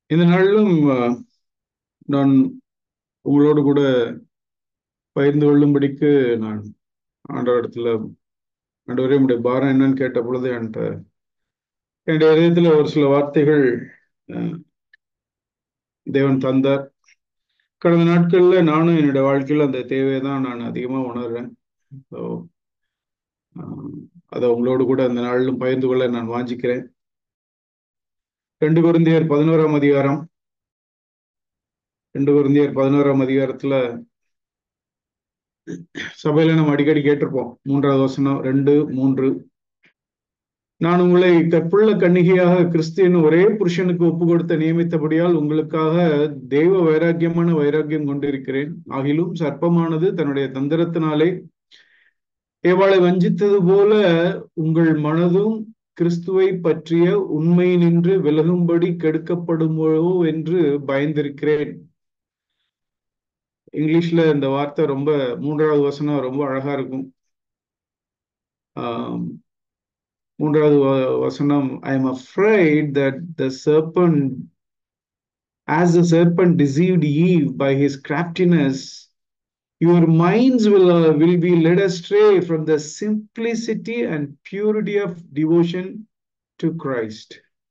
இந்த நாளிலும் அஹ், நான் உங்களோடு கூட பகிர்ந்து கொள்ளும்படிக்கு நான் ஆண்டவரிடத்துல ஆண்டவரே உடைய பாரம் என்னன்னு கேட்ட பொழுது என்கிட்ட என்னுடைய இதயத்துல ஒரு சில வார்த்தைகள் அஹ், தேவன் தந்தார் கடந்த நாட்கள்ல நானும் என்னுடைய வாழ்க்கையில அந்த தேவையை தான் நான் அதிகமா உணர்றேன் ஸோ அதை உங்களோடு கூட அந்த நாளிலும் பகிர்ந்து கொள்ள நான் வாஞ்சிக்கிறேன் ரெண்டு குருந்தியர் பதினோராம் அதிகாரம் ரெண்டு குருந்தியர் பதினோராம் அதிகாரத்துல சபையில நம்ம அடிக்கடி கேட்டிருப்போம் மூன்றாவது வசனம் ரெண்டு மூன்று நான் உங்களை கற்புள்ள கன்னிகையாக கிறிஸ்துவின் ஒரே புருஷனுக்கு ஒப்பு கொடுத்த நியமித்தபடியால் உங்களுக்காக தெய்வ வைராக்கியமான வைராக்கியம் கொண்டிருக்கிறேன் ஆகிலும் சர்ப்பமானது தன்னுடைய தந்திரத்தினாலே ஏவாளை வஞ்சித்தது போல உங்கள் மனதும் கிறிஸ்துவை பற்றிய உண்மை நின்று விலகும்படி கெடுக்கப்படுமோ என்று பயந்திருக்கிறேன் இங்கிலீஷ்ல இந்த வார்த்தை ரொம்ப மூன்றாவது வசனம் ரொம்ப அழகா இருக்கும் ஆம், மூன்றாவது வ- வசனம் I am afraid that the serpent as the serpent deceived Eve by his craftiness your minds will uh, will be led astray from the simplicity and purity of devotion to Christ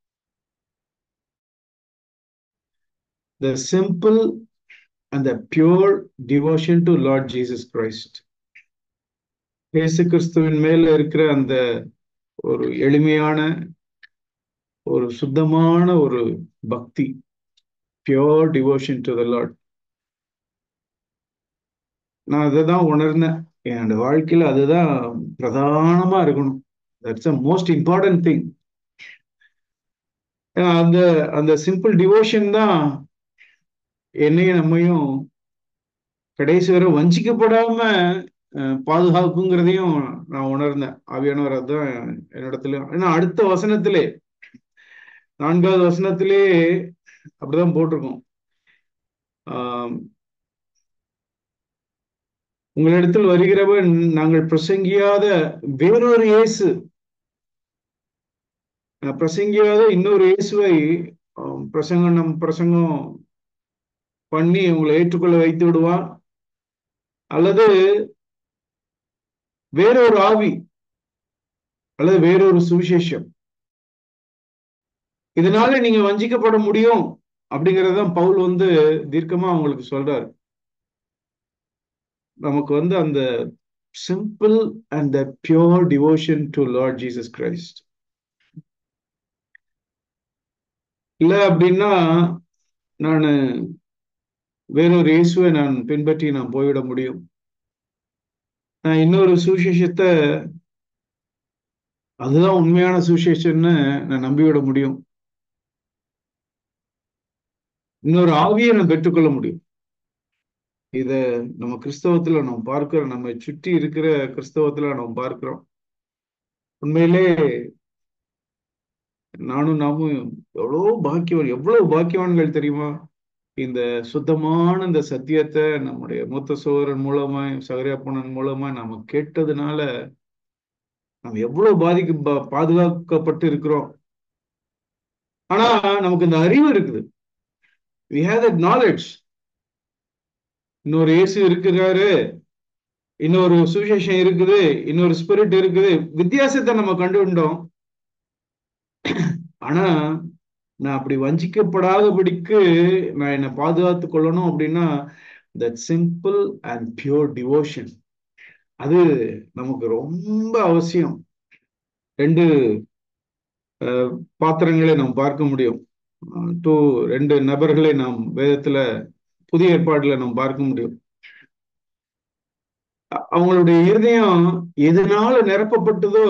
the simple and the pure devotion to Lord Jesus Christ இயேசு கிறிஸ்துவின் மேல இருக்கிற அந்த ஒரு எளிமையான ஒரு சுத்தமான ஒரு பக்தி pure devotion to the Lord நான் அதை தான் உணர்ந்தேன் என்னோட வாழ்க்கையில அதுதான் பிரதானமா இருக்கணும் that's a most important thing அந்த அந்த சிம்பிள் டிவோஷன் தான் என்னையும் நம்மையும் கடைசி வரை வஞ்சிக்கப்படாம அஹ், பாதுகாப்புங்கிறதையும் நான் உணர்ந்தேன் ஆவியானவர் அதுதான் என்னிடத்துல ஏன்னா அடுத்த வசனத்திலே நான்காவது வசனத்திலே அப்படிதான் போட்டிருக்கோம் ஆம், உங்களிடத்தில் வருகிறவன் நாங்கள் பிரசங்கியாத வேறொரு இயேசு அஹ், பிரசங்கியாத இன்னொரு இயேசுவை ஆம், பிரசங்கம் நம் பிரசங்கம் பண்ணி உங்களை ஏற்றுக்கொள்ள வைத்து விடுவான் அல்லது வேறொரு ஆவி அல்லது வேறொரு சுவிசேஷம் இதனால நீங்க வஞ்சிக்கப்பட முடியும் அப்படிங்கறதுதான் பவுல் வந்து தீர்க்கமா அவங்களுக்கு சொல்றாரு நமக்கு வந்து அந்த simple and the pure devotion to Lord Jesus Christ இல்ல அப்படின்னா நான் வேறொரு இயேசுவை நான் பின்பற்றி நான் போய்விட முடியும் நான் இன்னொரு சுவிசேஷத்தை அதுதான் உண்மையான சுவிசேஷம்னு நான் நம்பிவிட முடியும் இன்னொரு ஆவியை நான் பெற்றுக்கொள்ள முடியும் இத நம்ம கிறிஸ்தவத்துல நம்ம பார்க்கிறோம் நம்ம சுற்றி இருக்கிற கிறிஸ்தவத்துல நம்ம பார்க்கிறோம் உண்மையிலே நானும் நாமும் எவ்வளவு பாக்கியவான் எவ்வளவு பாக்கியவான்கள் தெரியுமா இந்த சுத்தமான இந்த சத்தியத்தை நம்முடைய மூத்த சோதரன் மூலமா சகரியாப்பனன் மூலமா நாம கேட்டதுனால நம்ம எவ்வளவு பாதிக்க பா- பாதுகாக்கப்பட்டு இருக்கிறோம் ஆனா நமக்கு இந்த அறிவு இருக்குது we have that knowledge இன்னொரு இயேசு இருக்கிறாரு இன்னொரு சுவிசேஷம் இருக்குது இன்னொரு ஸ்பிரிட் இருக்குது வித்தியாசத்தை நம்ம கண்டுண்டோம் ஆனா நான் அப்படி வஞ்சிக்கப்படாதபடிக்கு நான் என்னை பாதுகாத்து கொள்ளணும் அப்படின்னா that simple and pure devotion அது நமக்கு ரொம்ப அவசியம் ரெண்டு அஹ், பாத்திரங்களை நாம் பார்க்க முடியும் டூ ரெண்டு நபர்களை நாம் வேதத்துல புதிய ஏற்பாடுல நாம் பார்க்க முடியும் அ- அவங்களுடைய இருதயம் எதனால நிரப்பப்பட்டதோ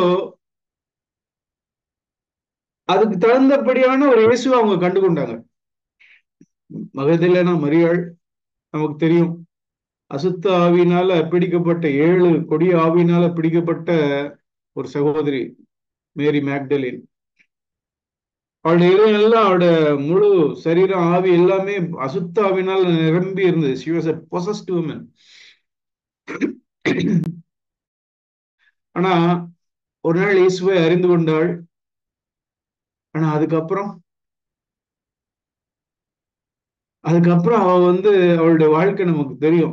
அதுக்கு தகுந்தபடியான ஒரு இயேசுவை அவங்க கண்டு கொண்டாங்க மகதிலேனா மரியாள் நமக்கு தெரியும் அசுத்த ஆவியினால பிடிக்கப்பட்ட ஏழு கொடிய ஆவியினால பிடிக்கப்பட்ட ஒரு சகோதரி மேரி மேக்டலின் அவளுடைய இதயம் எல்லாம் அவளோட முழு சரீரம் ஆவி எல்லாமே அசுத்த ஆவினால் நிரம்பி இருந்தது she was a possessed woman ஆனா ஒரு நாள் இயேசுவை அறிந்து கொண்டாள் ஆனா அதுக்கப்புறம் அதுக்கப்புறம் அவ வந்து அவளுடைய வாழ்க்கை நமக்கு தெரியும்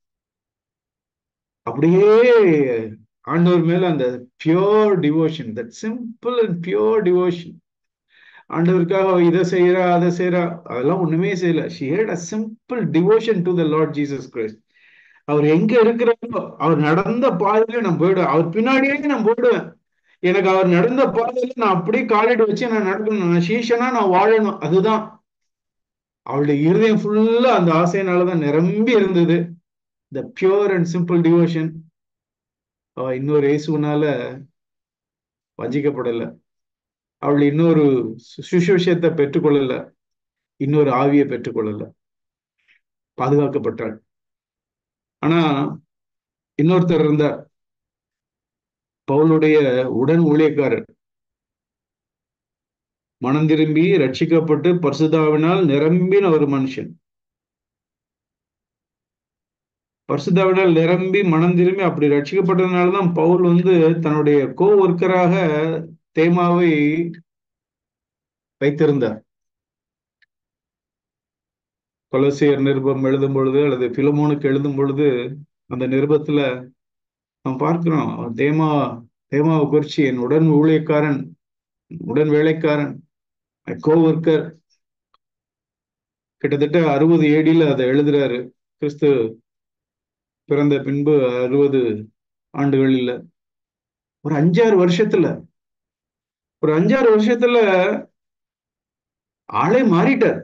அப்படியே ஆண்டவர் மேல அந்த pure devotion that simple and pure devotion ஆண்டவருக்காக அவ இதை செய்யறா அதை செய்யறா அதெல்லாம் ஒண்ணுமே செய்யல she had a simple devotion to the Lord Jesus Christ அவர் எங்க இருக்கிறாரோ அவர் நடந்த பாதையில நான் போயிடுவேன் அவர் பின்னாடியே நான் போயிடுவேன் எனக்கு அவர் நடந்த பாதையில நான் அப்படியே காலிட்டு வச்சு நான் நடக்கணும் நான் சீஷனா நான் வாழணும் அதுதான் அவளுடைய இருதயம் ஃபுல்லா அந்த ஆசையினாலதான் நிரம்பி இருந்தது the pure and simple devotion அவ இன்னொரு இயேசுனால வஞ்சிக்கப்படல அவள் இன்னொரு சுசுஷத்தை பெற்றுக்கொள்ளல இன்னொரு ஆவியை பெற்றுக்கொள்ளல பாதுகாக்கப்பட்டாள் ஆனா இன்னொருத்தர் இருந்தார் பவுலுடைய உடன் ஊழியக்காரர் மனம் திரும்பி ரட்சிக்கப்பட்டு பரிசுதாவினால் நிரம்பின ஒரு மனுஷன் பரிசுதாவினால் நிரம்பி மனம் திரும்பி அப்படி ரட்சிக்கப்பட்டதுனாலதான் பவுல் வந்து தன்னுடைய கோ ஒர்க்கராக தேமாவை வைத்திருந்தார் கொலசியர் நிருபம் எழுதும் பொழுது அல்லது பிலமோனுக்கு எழுதும் பொழுது அந்த நிருபத்துல நாம் பார்க்கிறோம் தேமா தேமாவை குறிச்சு என் உடன் ஊழியக்காரன் உடன் வேலைக்காரன் கோ ஒர்க்கர் கிட்டத்தட்ட அறுபது ஏடியில அதை எழுதுறாரு கிறிஸ்து பிறந்த பின்பு அறுபது ஆண்டுகள் இல்ல ஒரு அஞ்சாறு வருஷத்துல ஒரு அஞ்சாறு வருஷத்துல ஆளே மாறிட்டார்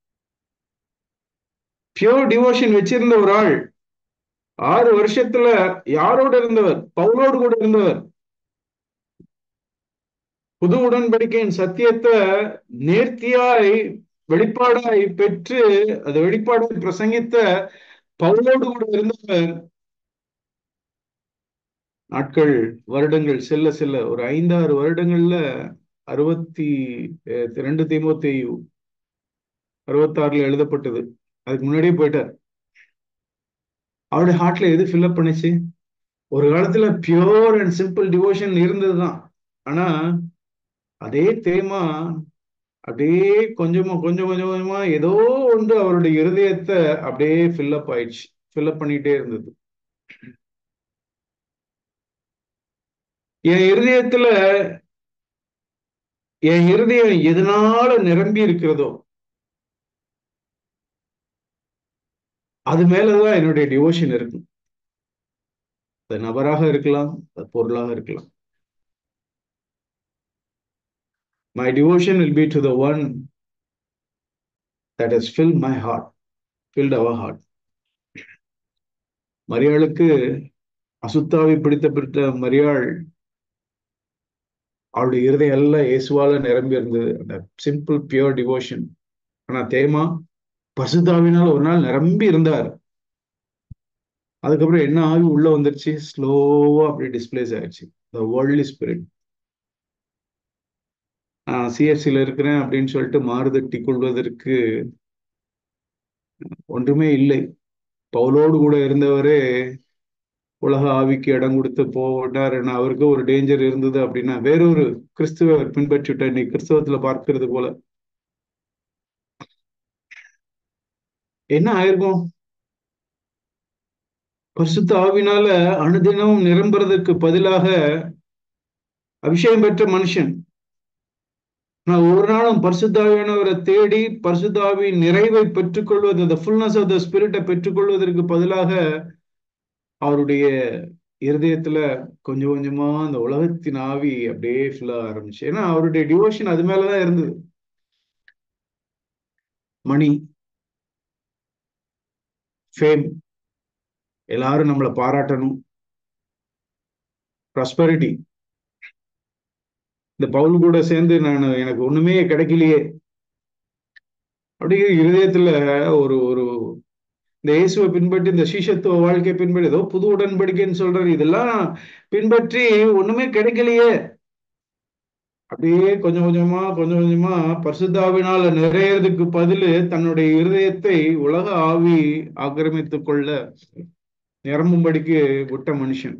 பியோர் டிவோஷன் வச்சிருந்த ஒரு ஆள் ஆறு வருஷத்துல யாரோடு இருந்தவர் பவுலோடு கூட இருந்தவர் புது உடன்படிக்கையின் சத்தியத்தை நேர்த்தியாய் வெளிப்பாடாய் பெற்று அது வெளிப்பாடாய் பிரசங்கித்த பவுலோடு கூட இருந்தவர் நாட்கள் வருடங்கள் செல்ல செல்ல ஒரு ஐந்தாறு வருடங்கள்ல அறுபத்தி ரெண்டு தீமோத்தி அறுபத்தாறுல எழுதப்பட்டது அதுக்கு முன்னாடியே போயிட்டார் அவருடைய ஹார்ட்ல எது ஃபில்அப் பண்ணுச்சு ஒரு காலத்துல பியோர் அண்ட் சிம்பிள் டிவோஷன் இருந்ததுதான் ஆனா அதே தேமா அப்படியே கொஞ்சமா கொஞ்சம் கொஞ்சம் கொஞ்சமா ஏதோ ஒன்று அவருடைய இருதயத்தை அப்படியே ஃபில்அப் ஆயிடுச்சு ஃபில்அப் பண்ணிட்டே இருந்தது என் இருதயத்துல என் இருதயம் எதனால நிரம்பி இருக்கிறதோ அது மேலதான் என்னுடைய டிவோஷன் இருக்கும் அது நபராக இருக்கலாம் அது பொருளாக இருக்கலாம் My devotion will be to the one that has filled my heart, filled our heart. மரியாளுக்கு அசுத்தாவி பிடித்தப்பட்ட மரியாள் அவளுடைய இருதயம் எல்லாம் இயேசுவால நிரம்பி இருந்தது அந்த சிம்பிள் பியூர் டிவோஷன் ஆனா தேமா பசுதாவினால் ஒரு நாள் நிரம்பி இருந்தார் அதுக்கப்புறம் என்ன ஆவி உள்ள வந்துருச்சு ஸ்லோவா அப்படி டிஸ்பிளேஸ் ஆயிடுச்சு த வேர்ல்ட்லி ஸ்பிரிட் நான் சிஎஸ்சியில் இருக்கிறேன் அப்படின்னு சொல்லிட்டு மாறுதட்டி கொள்வதற்கு ஒன்றுமே இல்லை பவுலோடு கூட இருந்தவரே உலக ஆவிக்கு இடம் கொடுத்து போட்டார் அவருக்கு ஒரு டேஞ்சர் இருந்தது அப்படின்னா வேறொரு கிறிஸ்துவ பின்பற்றிவிட்ட இன்னைக்கு கிறிஸ்தவத்துல பார்க்கிறது போல என்ன ஆயிருக்கும் பரிசுத்த ஆவினால அனுதினமும் நிரம்புறதுக்கு பதிலாக அபிஷேகம் பெற்ற மனுஷன் நான் ஒவ்வொரு நாளும் பரிசுத்தாவியானவரை தேடி பரிசுத்தாவின் நிறைவை பெற்றுக்கொள்வது அந்த ஃபுல்னஸ் ஆஃப் த ஸ்பிரிட்டை பெற்றுக்கொள்வதற்கு பதிலாக அவருடைய இருதயத்துல கொஞ்சம் கொஞ்சமா அந்த உலகத்தின் ஆவி அப்படியே ஃபில் ஆரம்பிச்சு ஏன்னா அவருடைய டிவோஷன் அது மேலதான் இருந்தது மணி ஃபேம் எல்லாரும் நம்மளை பாராட்டணும் ப்ராஸ்பரிட்டி இந்த பவுல் கூட சேர்ந்து நான் எனக்கு ஒண்ணுமே கிடைக்கலையே அப்படியே இருதயத்துல ஒரு ஒரு இந்த இயேசுவை பின்பற்றி இந்த சீஷத்துவ வாழ்க்கை பின்பற்றி ஏதோ புது உடன்படிக்கைன்னு சொல்றாரு இதெல்லாம் பின்பற்றி ஒண்ணுமே கிடைக்கலையே அப்படியே கொஞ்சம் கொஞ்சமா கொஞ்சம் கொஞ்சமா பரிசுத்தாவினால நிறையறதுக்கு பதில் தன்னுடைய இருதயத்தை உலக ஆவி ஆக்கிரமித்துக் கொள்ள நிரம்பும்படிக்கு விட்ட மனுஷன்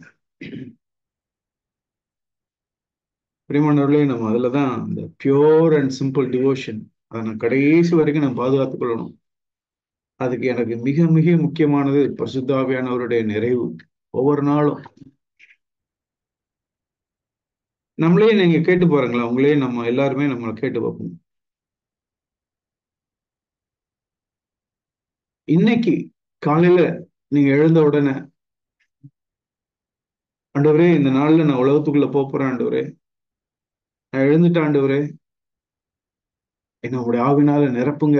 பிரிமானவர்களே நம்ம அதுலதான் இந்த பியோர் அண்ட் சிம்பிள் டிவோஷன் அதை நான் கடைசி வரைக்கும் நம்ம பாதுகாத்துக் கொள்ளணும் அதுக்கு எனக்கு மிக மிக முக்கியமானது பரிசுத்தாவியானவருடைய நிறைவு ஒவ்வொரு நாளும் நம்மளே நீங்க கேட்டு பாருங்களேன் உங்களே நம்ம எல்லாருமே நம்ம கேட்டு பார்ப்போம் இன்னைக்கு காலையில நீங்க எழுந்த உடனே ஆண்டவரே இந்த நாள்ல நான் உலகத்துக்குள்ள போப் போறேன் ஆண்டவரே நான் எழுந்துட்டேன் ஆண்டவரே என்ன உங்களுடைய ஆவினால நிரப்புங்க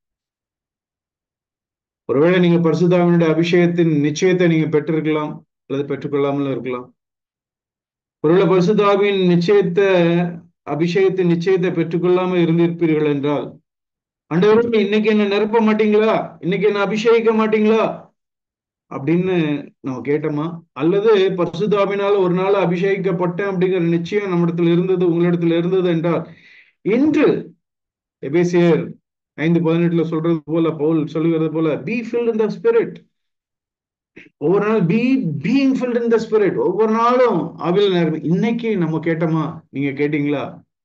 ஒருவேளை நீங்க பரிசுத்தாவினுடைய அபிஷேகத்தின் நிச்சயத்தை நீங்க பெற்றிருக்கலாம் அல்லது பெற்றுக்கொள்ளாமல் இருக்கலாம் ஒருவேளை பரிசுத்தாவின் நிச்சயத்தை அபிஷேகத்தின் நிச்சயத்தை பெற்றுக்கொள்ளாம இருந்திருப்பீர்கள் என்றால் ஆண்டவரே இன்னைக்கு என்ன நிரப்ப மாட்டீங்களா இன்னைக்கு என்ன அபிஷேகிக்க மாட்டீங்களா அப்படின்னு நம்ம கேட்டோமா அல்லது பரிசுத்தாவினால ஒரு நாள் அபிஷேகிக்கப்பட்டேன் அப்படிங்கிற நிச்சயம் நம்மிடத்துல இருந்தது உங்களிடத்துல இருந்தது என்றால் இன்று எபேசியர் ஐந்து பதினெட்டுல சொல்றது போல பவுல் சொல்லுகிறது போல be filled in the spirit ஒவ்வொரு நாள் be being filled in the spirit ஒவ்வொரு நாளும் ஆவில நேரம் இன்னைக்கு நம்ம கேட்டோமா நீங்க கேட்டீங்களா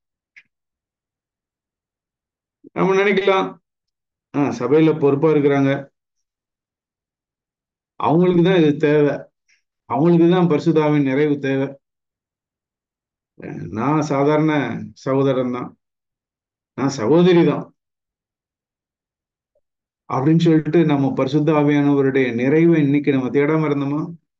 நம்ம நினைக்கலாம் ஆஹ் சபையில பொறுப்பா இருக்கிறாங்க அவங்களுக்கு தான் இது தேவை அவங்களுக்கு தான் பரிசுதாவின் நிறைவு தேவை நான் சாதாரண சகோதரன் தான் நான் சகோதரி தான் அப்படின்னு சொல்லிட்டு நம்ம பரிசுத்த ஆவியானவருடைய நிறைவை இன்னைக்கு நம்ம தேடாம இருந்தோமா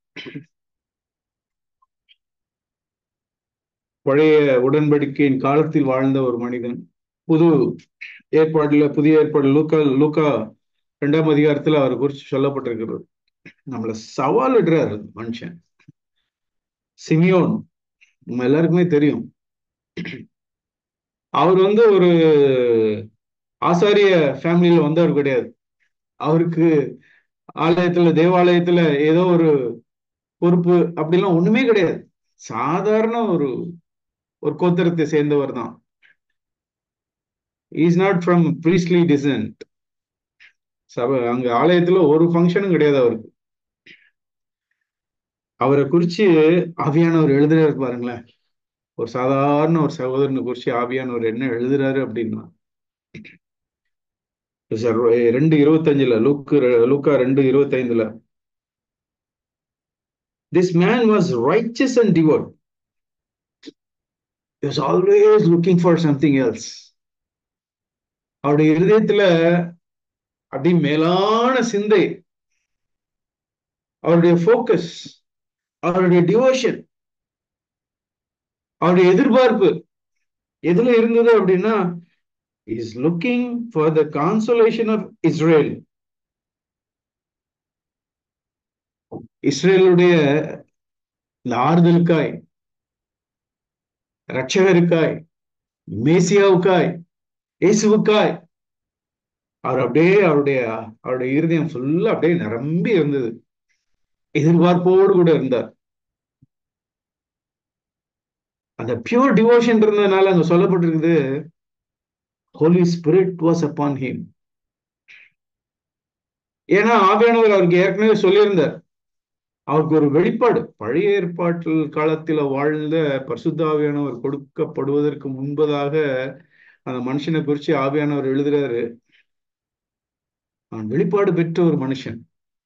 பழைய உடன்படிக்கையின் காலத்தில் வாழ்ந்த ஒரு மனிதன் புது ஏற்பாடுல புதிய ஏற்பாடு லூக்கா லூக்கா இரண்டாம் அதிகாரத்துல அவரை குறித்து சொல்லப்பட்டிருக்கிறது நம்மள சவால் இடுறாரு மனுஷன் சிமியோன் நம்ம எல்லாருக்குமே தெரியும் அவர் வந்து ஒரு ஆசாரிய ஃபேமிலியில வந்தவர் கிடையாது அவருக்கு ஆலயத்துல தேவாலயத்துல ஏதோ ஒரு பொறுப்பு அப்படிலாம் ஒண்ணுமே கிடையாது சாதாரண ஒரு ஒரு கோத்திரத்தை சேர்ந்தவர் தான் is not from priestly descent சபை அங்க ஆலயத்துல ஒரு ஃபங்க்ஷனும் கிடையாது அவருக்கு அவரை குறிச்சு ஆவியானவர் எழுதுறாரு பாருங்களேன் ஒரு சாதாரண ஒரு சகோதரனை குறிச்சு ஆவியானவர் என்ன எழுதுறாரு அப்படின்னா ரெண்டு இருபத்தஞ்சுல லூக்கு லூக்கா ரெண்டு இருபத்தைந்துல this man was riches and devout was always looking for something else அவருடைய இருதயத்துல அப்படி மேலான சிந்தை அவருடைய ஃபோக்கஸ் அவருடைய டிவோஷன் அவருடைய எதிர்பார்ப்பு எதுல இருந்தது அப்படின்னா is looking for the consolation of Israel இஸ்ரேலுடைய இந்த ஆறுதலுக்காய் ரட்சகருக்காய் மேசியாவுக்காய் இயேசுவுக்காய் அவர் அப்படியே அவருடைய அவருடைய இருதயம் ஃபுல்லா அப்படியே நிரம்பி இருந்தது எதிர்பார்ப்போடு கூட இருந்தார் அந்த பியூர் டிவோஷன் இருந்ததுனால அங்க சொல்லப்பட்டிருக்குது holy spirit was upon him ஏன்னா ஆவியானவர் அவருக்கு ஏற்கனவே சொல்லியிருந்தார் அவருக்கு ஒரு வெளிப்பாடு பழைய ஏற்பாட்டில் காலத்துல வாழ்ந்த பரிசுத்த ஆவியானவர் கொடுக்கப்படுவதற்கு முன்பதாக அந்த மனுஷனை குறிச்சு ஆவியானவர் எழுதுறாரு அவன் வெளிப்பாடு பெற்ற ஒரு மனுஷன்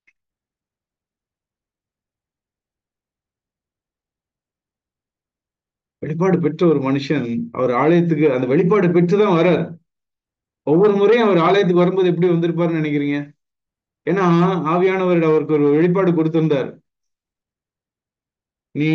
வெளிப்பாடு பெற்ற ஒரு மனுஷன் அவர் ஆலயத்துக்கு அந்த வெளிப்பாடு பெற்றுதான் வர்றார் ஒவ்வொரு முறையும் அவர் ஆலயத்துக்கு வரும்போது எப்படி வந்திருப்பாருன்னு நினைக்கிறீங்க ஏன்னா ஆவியானவர் அவருக்கு ஒரு வெளிப்பாடு கொடுத்திருந்தார் நீ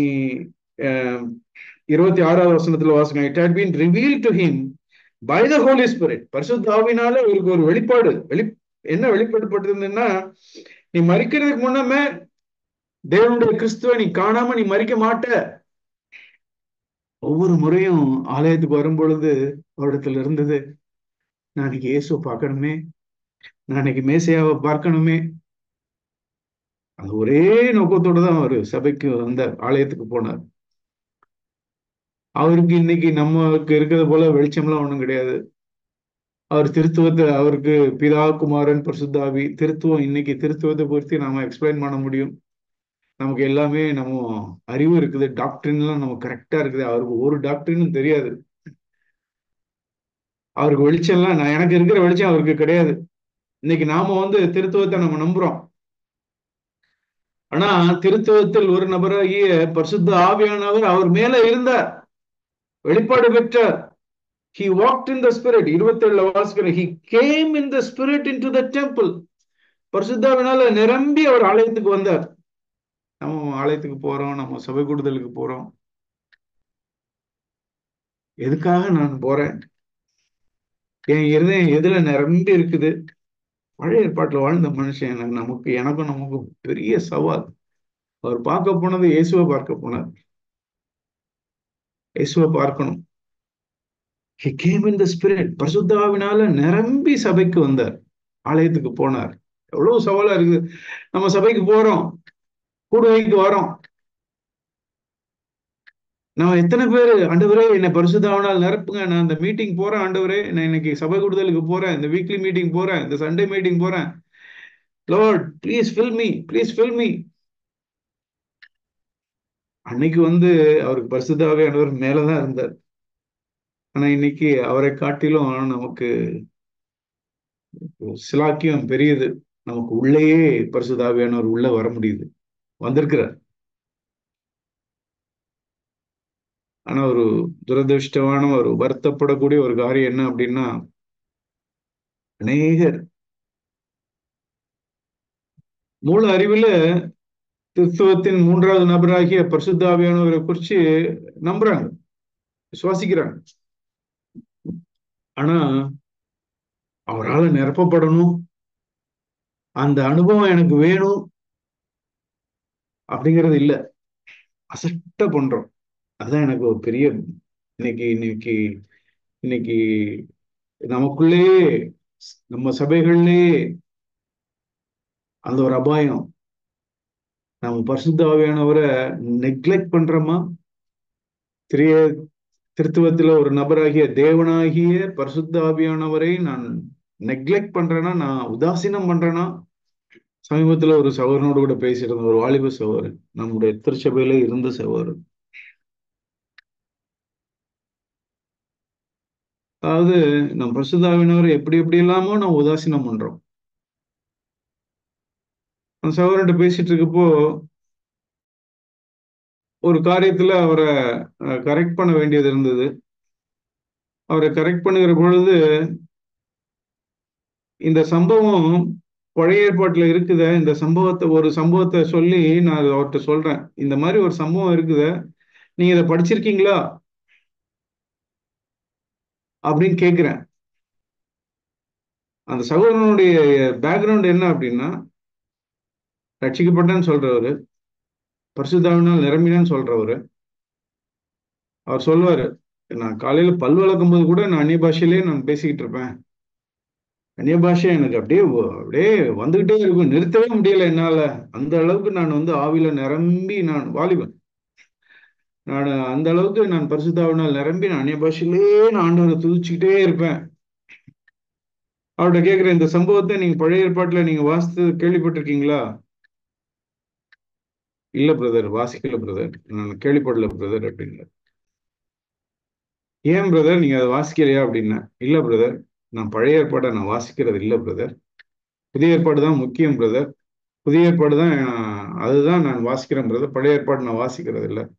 இருபத்தி ஆறாவது வசனத்துல வாசங்க it had been reveal to him by the holy spirit பரிசுத்த ஆவினால இவருக்கு ஒரு வெளிப்பாடு வெளி என்ன வெளிப்படுத்தப்பட்டிருந்ததுன்னா நீ மறிக்கிறதுக்கு முன்னமே தேவனுடைய கிறிஸ்துவ நீ காணாம நீ மறிக்க மாட்ட ஒவ்வொரு முறையும் ஆலயத்துக்கு வரும் பொழுது அவரிடத்துல இருந்தது நான் இன்னைக்கு இயேசுவை பார்க்கணுமே நான் இன்னைக்கு மேசையாவை பார்க்கணுமே அது ஒரே நோக்கத்தோட தான் அவர் சபைக்கு வந்த ஆலயத்துக்கு போனார் அவருக்கு இன்னைக்கு நமக்கு இருக்கிறது போல வெளிச்சம்லாம் ஒண்ணும் கிடையாது அவர் திருத்துவத்தை அவருக்கு பிதா குமாரன் பரிசுத்தாவி திருத்துவம் இன்னைக்கு திருத்துவத்தை குறித்து நாம எக்ஸ்பிளைன் பண்ண முடியும் நமக்கு எல்லாமே நம்ம அறிவு இருக்குது டாக்டர்லாம் நம்ம கரெக்டா இருக்குது அவருக்கு ஒரு டாக்டர்னு தெரியாது அவருக்கு வெளிச்சம்லாம் நான் எனக்கு இருக்கிற வெளிச்சம் அவருக்கு கிடையாது இன்னைக்கு நாம வந்து திருத்துவத்தை நம்ம நம்புறோம் ஆனா திருத்துவத்தில் ஒரு நபராகிய பரிசுத்த ஆவியானவர் அவர் மேல இருந்தார் வெளிப்பாடு பெற்றார் he walked in the spirit இருபத்தேழுல வாசிக்கிற he came in the spirit into the temple பரிசுத்தாவினால நிரம்பி அவர் ஆலயத்துக்கு வந்தார் நம்ம ஆலயத்துக்கு போறோம் நம்ம சபை கூடுதலுக்கு போறோம் எதுக்காக நான் போறேன் என் இருதயம் எதுல நிரம்பி இருக்குது பழைய ஏற்பாட்டுல வாழ்ந்த மனுஷன் எனக்கு நமக்கு எனக்கும் நமக்கு பெரிய சவால் அவர் பார்க்க போனது இயேசுவை பார்க்க போனார் இயேசுவை பார்க்கணும் he came in the spirit பரிசுத்தாவினால நிரம்பி சபைக்கு வந்தார் ஆலயத்துக்கு போனார் எவ்வளவு சவாலா இருக்குது நம்ம சபைக்கு போறோம் கூடுகைக்கு வரோம் நான் எத்தனை பேர் ஆண்டவரே என்னை பரிசுத்தாவினால் நிரப்புங்க நான் இந்த மீட்டிங் போறேன் ஆண்டவரே நான் இன்னைக்கு சபை கூடுதலுக்கு போறேன் இந்த வீக்லி மீட்டிங் போறேன் இந்த சண்டே மீட்டிங் போறேன் Lord please fill me please fill me அன்னைக்கு வந்து அவருக்கு பரிசுத்தாவியானவர் மேலதான் இருந்தார் ஆனா இன்னைக்கு அவரை காட்டிலும் நமக்கு சிலாக்கியம் பெரியது நமக்கு உள்ளேயே பரிசுதாவியானவர் உள்ள வர முடியுது வந்திருக்கிறார் ஆனா ஒரு துரதிருஷ்டமான ஒரு வருத்தப்படக்கூடிய ஒரு காரியம் என்ன அப்படின்னா அநேகர் மூல அறிவுல கிறிஸ்துவத்தின் மூன்றாவது நபராகிய பரிசுத்தாவியானவரை குறிச்சு நம்புறாங்க சுவாசிக்கிறாங்க ஆனா அவரால் நிரப்பப்படணும் அந்த அனுபவம் எனக்கு வேணும் அப்படிங்கிறது இல்ல அசட்ட பண்றோம் அதுதான் எனக்கு ஒரு பெரிய இன்னைக்கு இன்னைக்கு இன்னைக்கு நமக்குள்ளே நம்ம சபைகள்லே அந்த ஒரு அபாயம் நம்ம பரிசுத்த ஆவியானவரை நெக்லெக்ட் பண்றோமா திரிய திருத்துவத்துல ஒரு நபராகிய தேவனாகிய பரிசுத்த ஆவியானவரை நான் நெக்லெக்ட் பண்றேன்னா நான் உதாசீனம் பண்றேன்னா சமீபத்துல ஒரு சகோதரனோடு கூட பேசியிருந்தேன் ஒரு வாலிப சகோதரன் நம்முடைய திருச்சபையில இருந்த சகோதரன் அதாவது நம்ம பரிசுத்தாவினவரை எப்படி எப்படி இல்லாமோ நம்ம உதாசீனம் பண்றோம் அந்த சகோதரன்ட்ட பேசிட்டு இருக்கப்போ ஒரு காரியத்துல அவரை கரெக்ட் பண்ண வேண்டியது இருந்தது அவரை கரெக்ட் பண்ணுகிற பொழுது இந்த சம்பவம் பழைய ஏற்பாட்டுல இருக்குத இந்த சம்பவத்தை ஒரு சம்பவத்தை சொல்லி நான் அவர்கிட்ட சொல்றேன் இந்த மாதிரி ஒரு சம்பவம் இருக்குத நீங்க இதை படிச்சிருக்கீங்களா அப்படின்னு கேக்குறேன் அந்த சகோதரனுடைய பேக்ரவுண்ட் என்ன அப்படின்னா ரட்சிக்கப்பட்டேன்னு சொல்றவரு பரிசுத்தாவினால் நிரம்பினேன்னு சொல்றவரு அவர் சொல்லுவாரு நான் காலையில பல் வளர்க்கும் போது கூட நான் அந்நிய பாஷையிலேயே நான் பேசிக்கிட்டு இருப்பேன் அந்நிய பாஷை எனக்கு அப்படியே அப்படியே வந்துகிட்டே இருக்கும் நிறுத்தவே முடியல என்னால அந்த அளவுக்கு நான் வந்து ஆவில நிரம்பி நான் வாலிபன் நான் அந்த அளவுக்கு நான் பரிசுத்தாவினால் நிரம்பி நான் அந்நிய பாஷையிலேயே நான் ஆண்டவரை துதிச்சுக்கிட்டே இருப்பேன் அவர்கிட்ட கேட்குற இந்த சம்பவத்தை நீங்க பழைய ஏற்பாட்டுல நீங்க வாசித்து கேள்விப்பட்டிருக்கீங்களா இல்ல பிரதர் வாசிக்கல பிரதர் நான் கேள்விப்படல பிரதர் அப்படிங்க ஏன் பிரதர் நீங்க அதை வாசிக்கலையா அப்படின்னா இல்ல பிரதர் நான் பழைய ஏற்பாடை நான் வாசிக்கிறது இல்லை பிரதர் புதிய ஏற்பாடு தான் முக்கியம் பிரதர் புதிய ஏற்பாடு தான் அதுதான் நான் வாசிக்கிறேன் பிரதர் பழைய ஏற்பாடு நான் வாசிக்கிறது இல்லை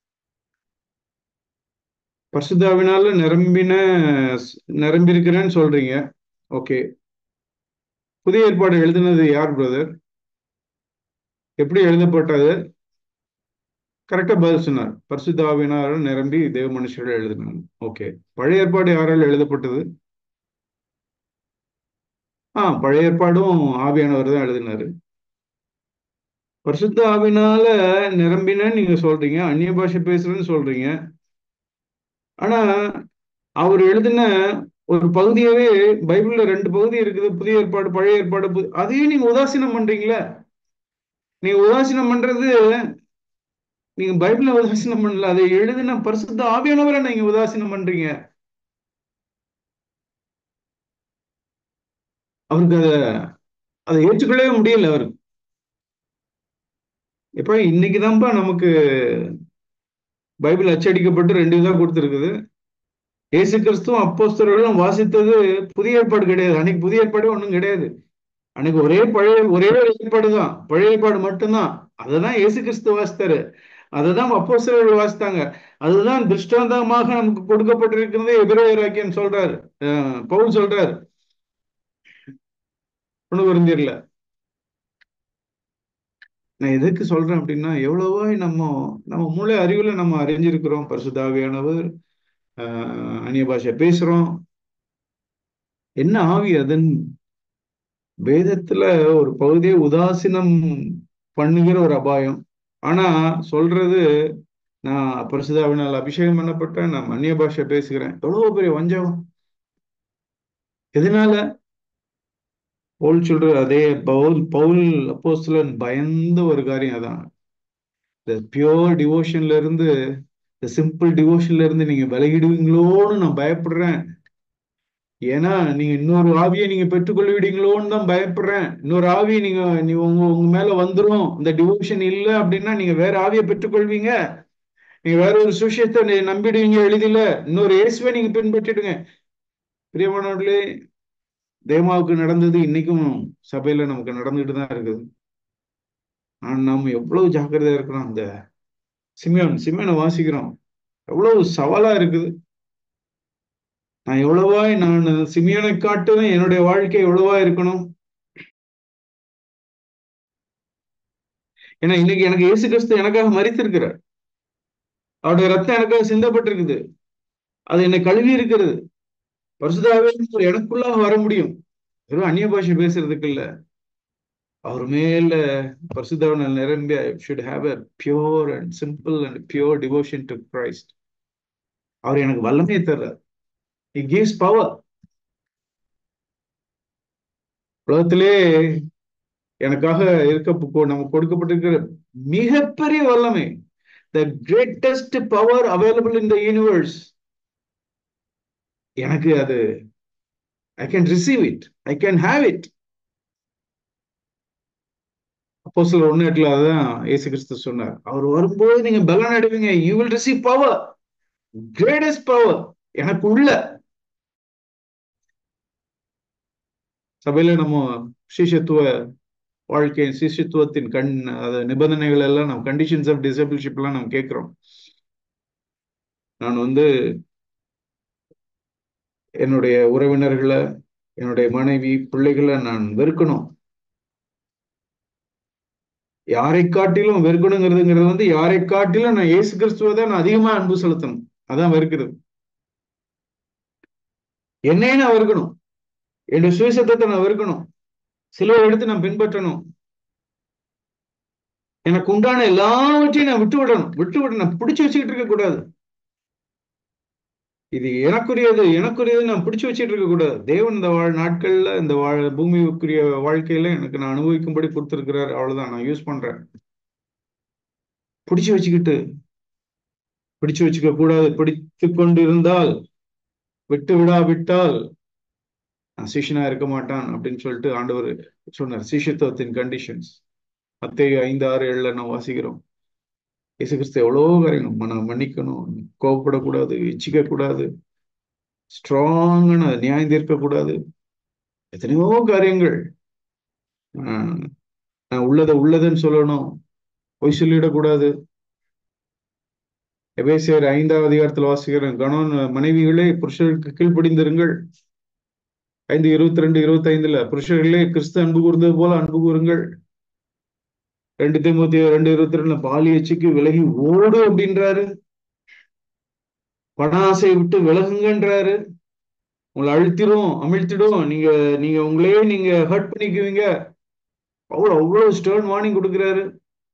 பரிசுத்தாவினால நிரம்பின நிரம்பியிருக்கிறேன்னு சொல்றீங்க ஓகே புதிய ஏற்பாடு எழுதினது யார் பிரதர் எப்படி எழுதப்பட்டது கரெக்டா பதில் சொன்னார் பரிசுத்தாவினால் நிரம்பி தேவ மனுஷர்கள் எழுதினாங்க ஓகே பழைய ஏற்பாடு யாரால் எழுதப்பட்டது ஆ பழைய ஏற்பாடும் ஆவியானவர் தான் எழுதினாரு பரிசுத்த ஆவினால நிரம்பினன்னு நீங்க சொல்றீங்க அந்நிய பாஷை பேசுறேன்னு சொல்றீங்க ஆனா அவர் எழுதின ஒரு பகுதியாவே பைபிள்ல ரெண்டு பகுதி இருக்குது புதிய ஏற்பாடு பழைய ஏற்பாடு அதையும் நீங்க உதாசீனம் பண்றீங்களே நீங்க உதாசீனம் பண்றது நீங்க பைபிள உதாசீனம் பண்ணல அதை எழுதின பரிசுத்த ஆவியானவரை நீங்க உதாசீனம் பண்றீங்க அவருக்கு அத அதை ஏற்றுக்கொள்ளவே முடியல அவருக்கு எப்ப இன்னைக்குதான்ப்பா நமக்கு பைபிள் அச்சடிக்கப்பட்டு ரெண்டு இதா கொடுத்துருக்குது ஏசு கிறிஸ்துவும் அப்போஸ்தர்களும் வாசித்தது புதிய ஏற்பாடு கிடையாது அன்னைக்கு புதிய ஏற்பாடு ஒன்றும் கிடையாது அன்னைக்கு ஒரே பழைய ஒரே ஒரு ஏற்பாடு தான் பழைய ஏற்பாடு மட்டும்தான் அததான் இயேசு கிறிஸ்து வாசித்தாரு அதுதான் அப்போ சிலர்கள் வாசித்தாங்க அதுதான் திருஷ்டாந்தமாக நமக்கு கொடுக்கப்பட்டிருக்கிறது எதிரேராக்கியன் சொல்றாரு அஹ் பவுல் சொல்றாரு ஒண்ணு புரிஞ்சிடல நான் எதுக்கு சொல்றேன் அப்படின்னா எவ்வளவோ நம்ம நம்ம மூளை அறிவுல நம்ம அறிஞ்சிருக்கிறோம் பரிசுத்தாவியானவர் ஆஹ் அந்நிய பாஷை பேசுறோம் என்ன ஆவி அதன் வேதத்துல ஒரு பகுதியை உதாசீனம் பண்ணுகிற ஒரு அபாயம் ஆனா சொல்றது நான் பரிசுதாவினால் அபிஷேகம் பண்ணப்பட்டேன் நான் அந்நிய பாஷை பேசுகிறேன் எவ்வளவு பெரிய வஞ்சம் எதனால பவுல் சொல்றது அதே பவுல் பவுல் அப்போஸ்தலன் பயந்த ஒரு காரியம் அதான் இந்த பியோர் டிவோஷன்ல இருந்து இந்த சிம்பிள் டிவோஷன்ல இருந்து நீங்க விலகிடுவீங்களோன்னு நான் பயப்படுறேன் ஏன்னா நீங்க இன்னொரு ஆவியை நீங்க பெற்றுக்கொள்வீங்களோன்னு தான் பயப்படுறேன் இன்னொரு ஆவி நீங்க நீ உங்க உங்க மேல வந்துரும் இந்த டிவோஷன் இல்ல அப்படின்னா நீங்க வேற ஆவியை பெற்றுக்கொள்வீங்க நீங்க வேற ஒரு சுஷியத்தை நம்பிடுவீங்க எளிதில இன்னொரு இயேசுவை நீங்க பின்பற்றிடுங்க பிரியமானவர்களே தேமாவுக்கு நடந்தது இன்னைக்கும் சபையில நமக்கு நடந்துட்டு தான் இருக்குது ஆனா நம்ம எவ்வளவு ஜாக்கிரதையா இருக்கிறோம் அந்த சிமியோன் சிமியோனை வாசிக்கிறோம் எவ்வளவு சவாலா இருக்குது நான் எவ்வளவாய் நான் சிமியோனை காட்டுவேன் என்னுடைய வாழ்க்கை எவ்வளவா இருக்கணும் ஏன்னா இன்னைக்கு எனக்கு இயேசு கிறிஸ்து எனக்காக மறித்திருக்கிறார் அவருடைய ரத்தம் எனக்காக சிந்தப்பட்டிருக்குது அது என்னை கழுவி இருக்கிறது பரிசுதாவே எனக்குள்ளாக வர முடியும் வெறும் அந்நிய பாஷை பேசுறதுக்கு இல்ல அவர் மேல பரிசுதாவன நிரம்பிய should have a pure and simple and pure devotion to Christ அவர் எனக்கு வல்லமையை தர்றார் இ கிவ்ஸ் பவர் உலகத்திலே எனக்காக இருக்க நமக்கு கொடுக்கப்பட்டிருக்கிற மிகப்பெரிய வல்லமை the greatest power available in the universe எனக்கு அது I can receive it I can have it அப்போ சில ஒண்ணு எட்டுல அதான் ஏசு கிறிஸ்து சொன்னார் அவர் வரும்போது நீங்க பலன் அடைவீங்க you will receive power greatest power எனக்கு உள்ள சபையில நம்ம சிஷத்துவ வாழ்க்கை சிஷத்துவத்தின் கண் அது நிபந்தனைகள் எல்லாம் நம்ம கண்டிஷன்ஸ் ஆஃப் டிசபிள்ஷிப் எல்லாம் நம்ம கேட்கிறோம் நான் வந்து என்னுடைய உறவினர்களை என்னுடைய மனைவி பிள்ளைகளை நான் வெறுக்கணும் யாரை காட்டிலும் வெறுக்கணுங்கிறதுங்கிறது வந்து யாரை காட்டிலும் நான் இயேசு கிறிஸ்துவ தான் நான் அதிகமா அன்பு செலுத்தணும் அதான் வெறுக்கிறது என்னையே நான் வெறுக்கணும் என்னுடைய சுயசத்தத்தை நான் வெறுக்கணும் சிலுவை எடுத்து நான் பின்பற்றணும் எனக்கு உண்டான எல்லாவற்றையும் நான் விட்டு விடணும் விட்டு விடணும் பிடிச்சு வச்சுக்கிட்டு இருக்க கூடாது இது எனக்குரியது எனக்குரியது நான் பிடிச்சு வச்சுட்டு இருக்க கூடாது தேவன் இந்த வாழ் நாட்கள்ல இந்த வாழ் பூமிக்குரிய வாழ்க்கையில எனக்கு நான் அனுபவிக்கும்படி கொடுத்திருக்கிறார் அவ்வளவுதான் நான் யூஸ் பண்றேன் பிடிச்சு வச்சுக்கிட்டு பிடிச்சு வச்சுக்க கூடாது பிடித்து கொண்டு இருந்தால் விட்டு விடாவிட்டால் நான் சிஷியனா இருக்க மாட்டான் அப்படின்னு சொல்லிட்டு ஆண்டவர் சொன்னார் சிஷித்துவத்தின் கண்டிஷன்ஸ் அத்தகைய ஐந்து ஆறு ஏழுல நான் வாசிக்கிறோம் இயேசு கிறிஸ்து எவ்வளோ காரியங்கள் மன மன்னிக்கணும் கோவப்படக்கூடாது இச்சிக்க கூடாது ஸ்ட்ராங்கான நியாயம் தீர்க்க கூடாது எத்தனையோ காரியங்கள் நான் உள்ளதை உள்ளதுன்னு சொல்லணும் பொய் சொல்லிடக்கூடாது எபேசியர் ஐந்தாவது அதிகாரத்தில் வாசிக்கிறேன் கணவன் மனைவிகளே புருஷருக்கு கீழ்ப்படிந்திருங்கள் ஐந்து இருபத்தி ரெண்டு இருபத்தி ஐந்துல புருஷர்களே கிறிஸ்து அன்பு கூர்ந்தது போல அன்பு கூறுங்கள் ரெண்டு தேமூத்தி ரெண்டு இருபத்தி ரெண்டுல பாலி எச்சிக்கு விலகி ஓடு அப்படின்றாரு பண ஆசையை விட்டு விலகுங்கன்றாரு உங்களை அழுத்திடும் அமிழ்த்திடும் நீங்க நீங்க உங்களே நீங்க ஹர்ட் பண்ணிக்குவீங்க அவ்வளவு அவ்வளவு ஸ்டர்ன் வார்னிங் கொடுக்குறாரு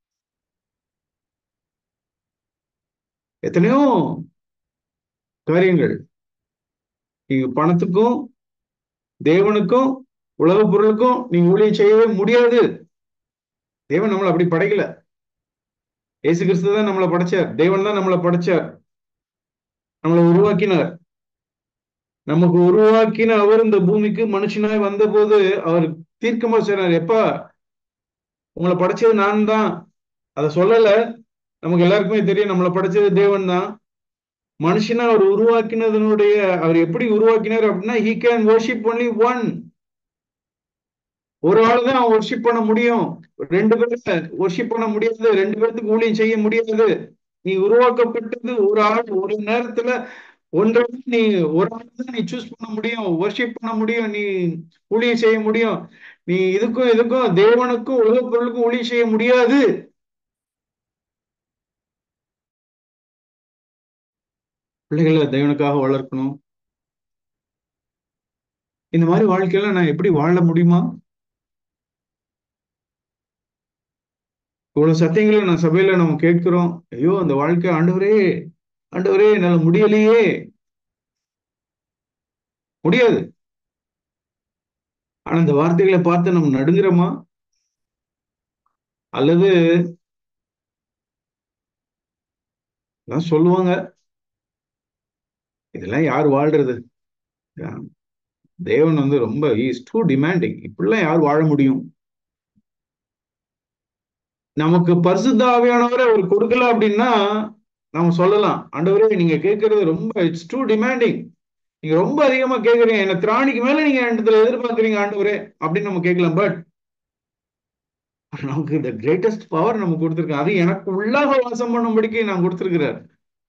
எத்தனையோ காரியங்கள் நீங்க பணத்துக்கும் தேவனுக்கும் உலக பொருளுக்கும் நீங்க ஊழியம் செய்யவே முடியாது தேவன் நம்மளை அப்படி படைக்கல ஏசு கிறிஸ்து தான் நம்மளை படைச்சார் தேவன் தான் நம்மளை படைச்சார் நம்மளை உருவாக்கினார் நமக்கு உருவாக்கின அவர் இந்த பூமிக்கு மனுஷனாய் வந்த போது அவர் தீர்க்கமா சொன்னார் எப்பா உங்களை படைச்சது நான் தான் அதை சொல்லல நமக்கு எல்லாருக்குமே தெரியும் நம்மளை படைச்சது தேவன் தான் மனுஷனா அவர் உருவாக்கினதனுடைய அவர் எப்படி உருவாக்கினார் அப்படின்னா he can worship only one ஒரு ஆள் தான் ஒர்ஷிப் பண்ண முடியும் ரெண்டு பேரை ஒர்ஷிப் பண்ண முடியாது ரெண்டு பேர்த்துக்கு ஊழியம் செய்ய முடியாது நீ உருவாக்கப்பட்டது ஒரு ஆள் ஒரு நேரத்துல ஒன்றை நீ ஒரு ஆள் தான் நீ சூஸ் பண்ண முடியும் ஒர்ஷிப் பண்ண முடியும் நீ ஊழியம் செய்ய முடியும் நீ இதுக்கும் இதுக்கும் தேவனுக்கும் உலக பொருளுக்கும் ஊழியம் செய்ய முடியாது பிள்ளைகளை தேவனுக்காக வளர்க்கணும் இந்த மாதிரி வாழ்க்கையில நான் எப்படி வாழ முடியுமா இவ்வளவு சத்தியங்களை நான் சபையில நம்ம கேட்கிறோம் ஐயோ அந்த வாழ்க்கை ஆண்டவரே ஆண்டவரே என்னால முடியலையே முடியாது ஆனா இந்த வார்த்தைகளை பார்த்து நம்ம நடுங்குறோமா அல்லது எல்லாம் சொல்லுவாங்க இதெல்லாம் யார் வாழ்றது தேவன் வந்து ரொம்ப இஸ் டூ டிமாண்டிங் இப்படிலாம் யார் வாழ முடியும் நமக்கு பரிசுத்த ஆவியானவரை அவர் கொடுக்கல அப்படின்னா நம்ம சொல்லலாம் ஆண்டவரே நீங்க கேட்கறது ரொம்ப இட்ஸ் டூ டிமாண்டிங் நீங்க ரொம்ப அதிகமா கேட்கறீங்க என்ன திராணிக்கு மேல நீங்க இடத்துல எதிர்பார்க்கறீங்க ஆண்டவரே அப்படின்னு நம்ம கேட்கலாம் பட் நமக்கு இந்த கிரேட்டஸ்ட் பவர் நம்ம கொடுத்துருக்கோம் அது எனக்கு உள்ளாக வாசம் பண்ணும்படிக்கு நான் கொடுத்துருக்கிறார்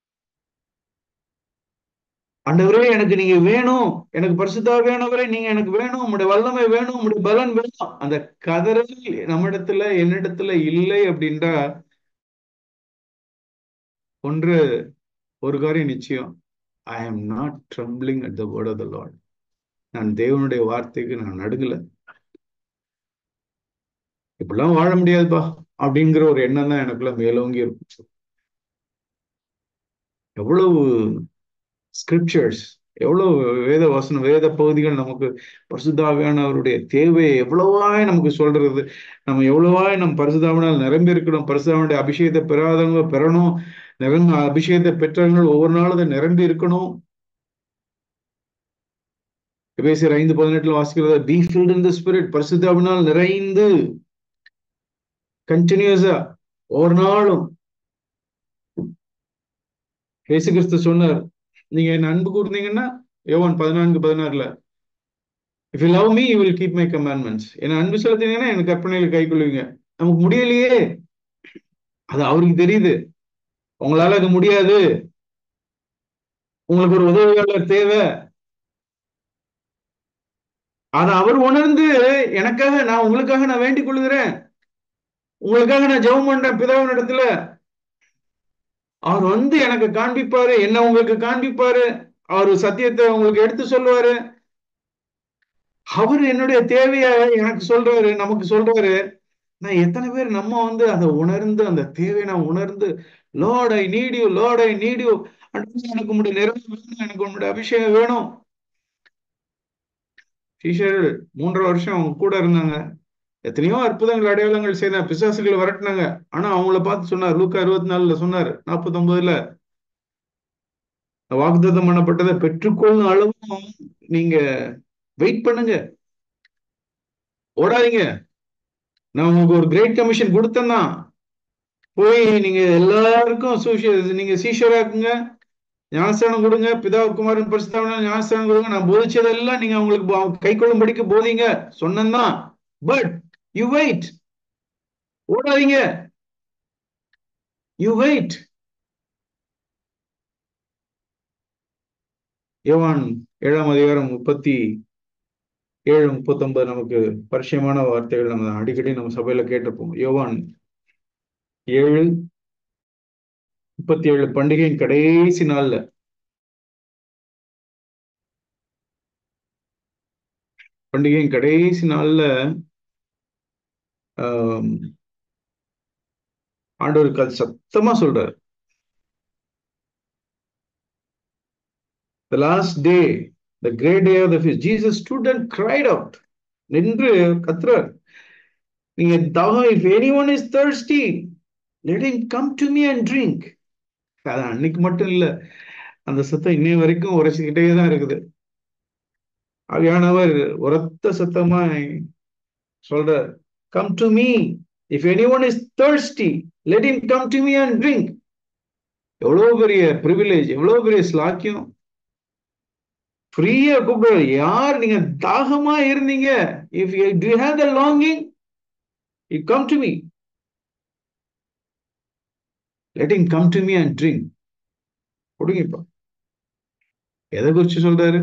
ஆண்டவரே எனக்கு நீங்க வேணும் எனக்கு பரிசுத்தாவியானவரே நீங்க எனக்கு வேணும் உங்களுடைய வல்லமை வேணும் உங்களுடைய பலன் வேணும் அந்த கதறல் நம்மிடத்துல என்னிடத்துல இல்லை அப்படின்றா ஒன்று ஒரு காரியம் நிச்சயம் I am not trembling at the word of the Lord நான் தேவனுடைய வார்த்தைக்கு நான் நடுங்கல இப்படிலாம் வாழ முடியாதுப்பா அப்படிங்கிற ஒரு எண்ணம் தான் எனக்குள்ள மேலோங்கி இருக்கும் எவ்வளவு ஸ்கிரிப்சர்ஸ் எவ்வளவு வேத வசனம் வேத பகுதிகள் நமக்கு பரிசுத்தாவியானவருடைய தேவையை எவ்வளவாய் நமக்கு சொல்றது நம்ம எவ்வளவாய் நம்ம பரிசுதாவினால் நிரம்பி இருக்கணும் பரிசுதாவனுடைய அபிஷேகத்தை பெறாதவங்க பெறணும் நிரம்ப அபிஷேகத்தை பெற்றவங்க ஒவ்வொரு நாளும் அதை நிரம்பி இருக்கணும் எபேசியர் ஐந்து பதினெட்டுல வாசிக்கிறது be filled in the spirit பரிசுத்தாவினால் நிறைந்து கண்டினியூஸா ஒவ்வொரு நாளும் இயேசு கிறிஸ்து சொன்னார் நீங்க என்ன அன்பு கூர்ந்தீங்கன்னா யோவான் பதினான்கு பதினாறுல if you love me you will keep my commandments என்ன அன்பு செலுத்தினீங்கன்னா எனக்கு கற்பனையில கை கொள்வீங்க நமக்கு முடியலையே அது அவருக்கு தெரியுது உங்களால அது முடியாது உங்களுக்கு ஒரு உதவியாளர் தேவை அதை அவர் உணர்ந்து எனக்காக நான் உங்களுக்காக நான் வேண்டிக் கொள்கிறேன் உங்களுக்காக நான் ஜெபம் பண்றேன் பிதாவின் இடத்துல அவர் வந்து எனக்கு காண்பிப்பாரு என்ன உங்களுக்கு காண்பிப்பாரு அவர் சத்தியத்தை உங்களுக்கு எடுத்து சொல்லுவாரு அவர் என்னுடைய தேவைய எனக்கு சொல்றாரு நமக்கு சொல்றாரு நான் எத்தனை பேர் நம்ம வந்து அதை உணர்ந்து அந்த தேவையை நான் உணர்ந்து Lord I need you Lord I need you எனக்கு உங்களுடைய நிறைவு வேணும் எனக்கு உங்களுடைய அபிஷேகம் வேணும் டீச்சர்கள் மூன்றரை வருஷம் அவங்க கூட இருந்தாங்க எத்தனையோ அற்புதங்கள் அடையாளங்கள் செய்த பிசாசுகள் விரட்டினாங்க ஆனா அவங்கள பார்த்து சொன்னார் லூக்கா இருபத்தி நாலுல சொன்னார் நாற்பத்தி ஒன்பதுல வாக்குத்தம் பண்ணப்பட்டதை பெற்றுக்கொள்ளும் அளவும் நீங்க வெயிட் பண்ணுங்க ஓடாதீங்க நான் உங்களுக்கு ஒரு கிரேட் கமிஷன் கொடுத்தேன்னா போய் நீங்க எல்லாருக்கும் சூஷிய நீங்க சீஷராக்குங்க ஞானஸ்தானம் கொடுங்க பிதா குமாரன் பரிசுத்தாவன ஞானஸ்தானம் கொடுங்க நான் போதிச்சதெல்லாம் நீங்க அவங்களுக்கு கை கொள்ளும்படிக்கு போதீங்க சொன்னேன்னா பட் யூ வெயிட் ஓடாதீங்க யூ வெயிட் யோவான் ஏழாம் அதிகாரம் முப்பத்தி ஏழு முப்பத்தி ஒன்பது நமக்கு பரிச்சயமான வார்த்தைகள் நம்ம அடிக்கடி நம்ம சபையில கேட்டிருப்போம் யோவான் ஏழு முப்பத்தி ஏழு பண்டிகையின் கடைசி நாள்ல பண்டிகையின் கடைசி நாள்ல ஆண்டவருக்கு அது சத்தமா சொல்றாரு The last day, the great day of the feast, Jesus stood and cried out. நின்று கத்துறார் நீங்க தாகம் if anyone is thirsty let him come to me and drink அது அன்னைக்கு மட்டும் இல்ல அந்த சத்தம் இன்னைய வரைக்கும் உரைச்சிக்கிட்டே தான் இருக்குது ஆவியானவர் உரத்த சத்தமா சொல்றார் come to me if any one is thirsty let him come to me and drink எவ்வளவு பெரிய ப்ரிவிலேஜ் எவ்வளவு பெரிய ஸ்லாக்கியம் ஃப்ரீயா கூப்பிடுவாரு யார் நீங்க தாகமா இருந்தீங்க if you do have the longing you come to me let him come to me and drink கொடுங்கப்பா எதை குறிச்சு சொல்றாரு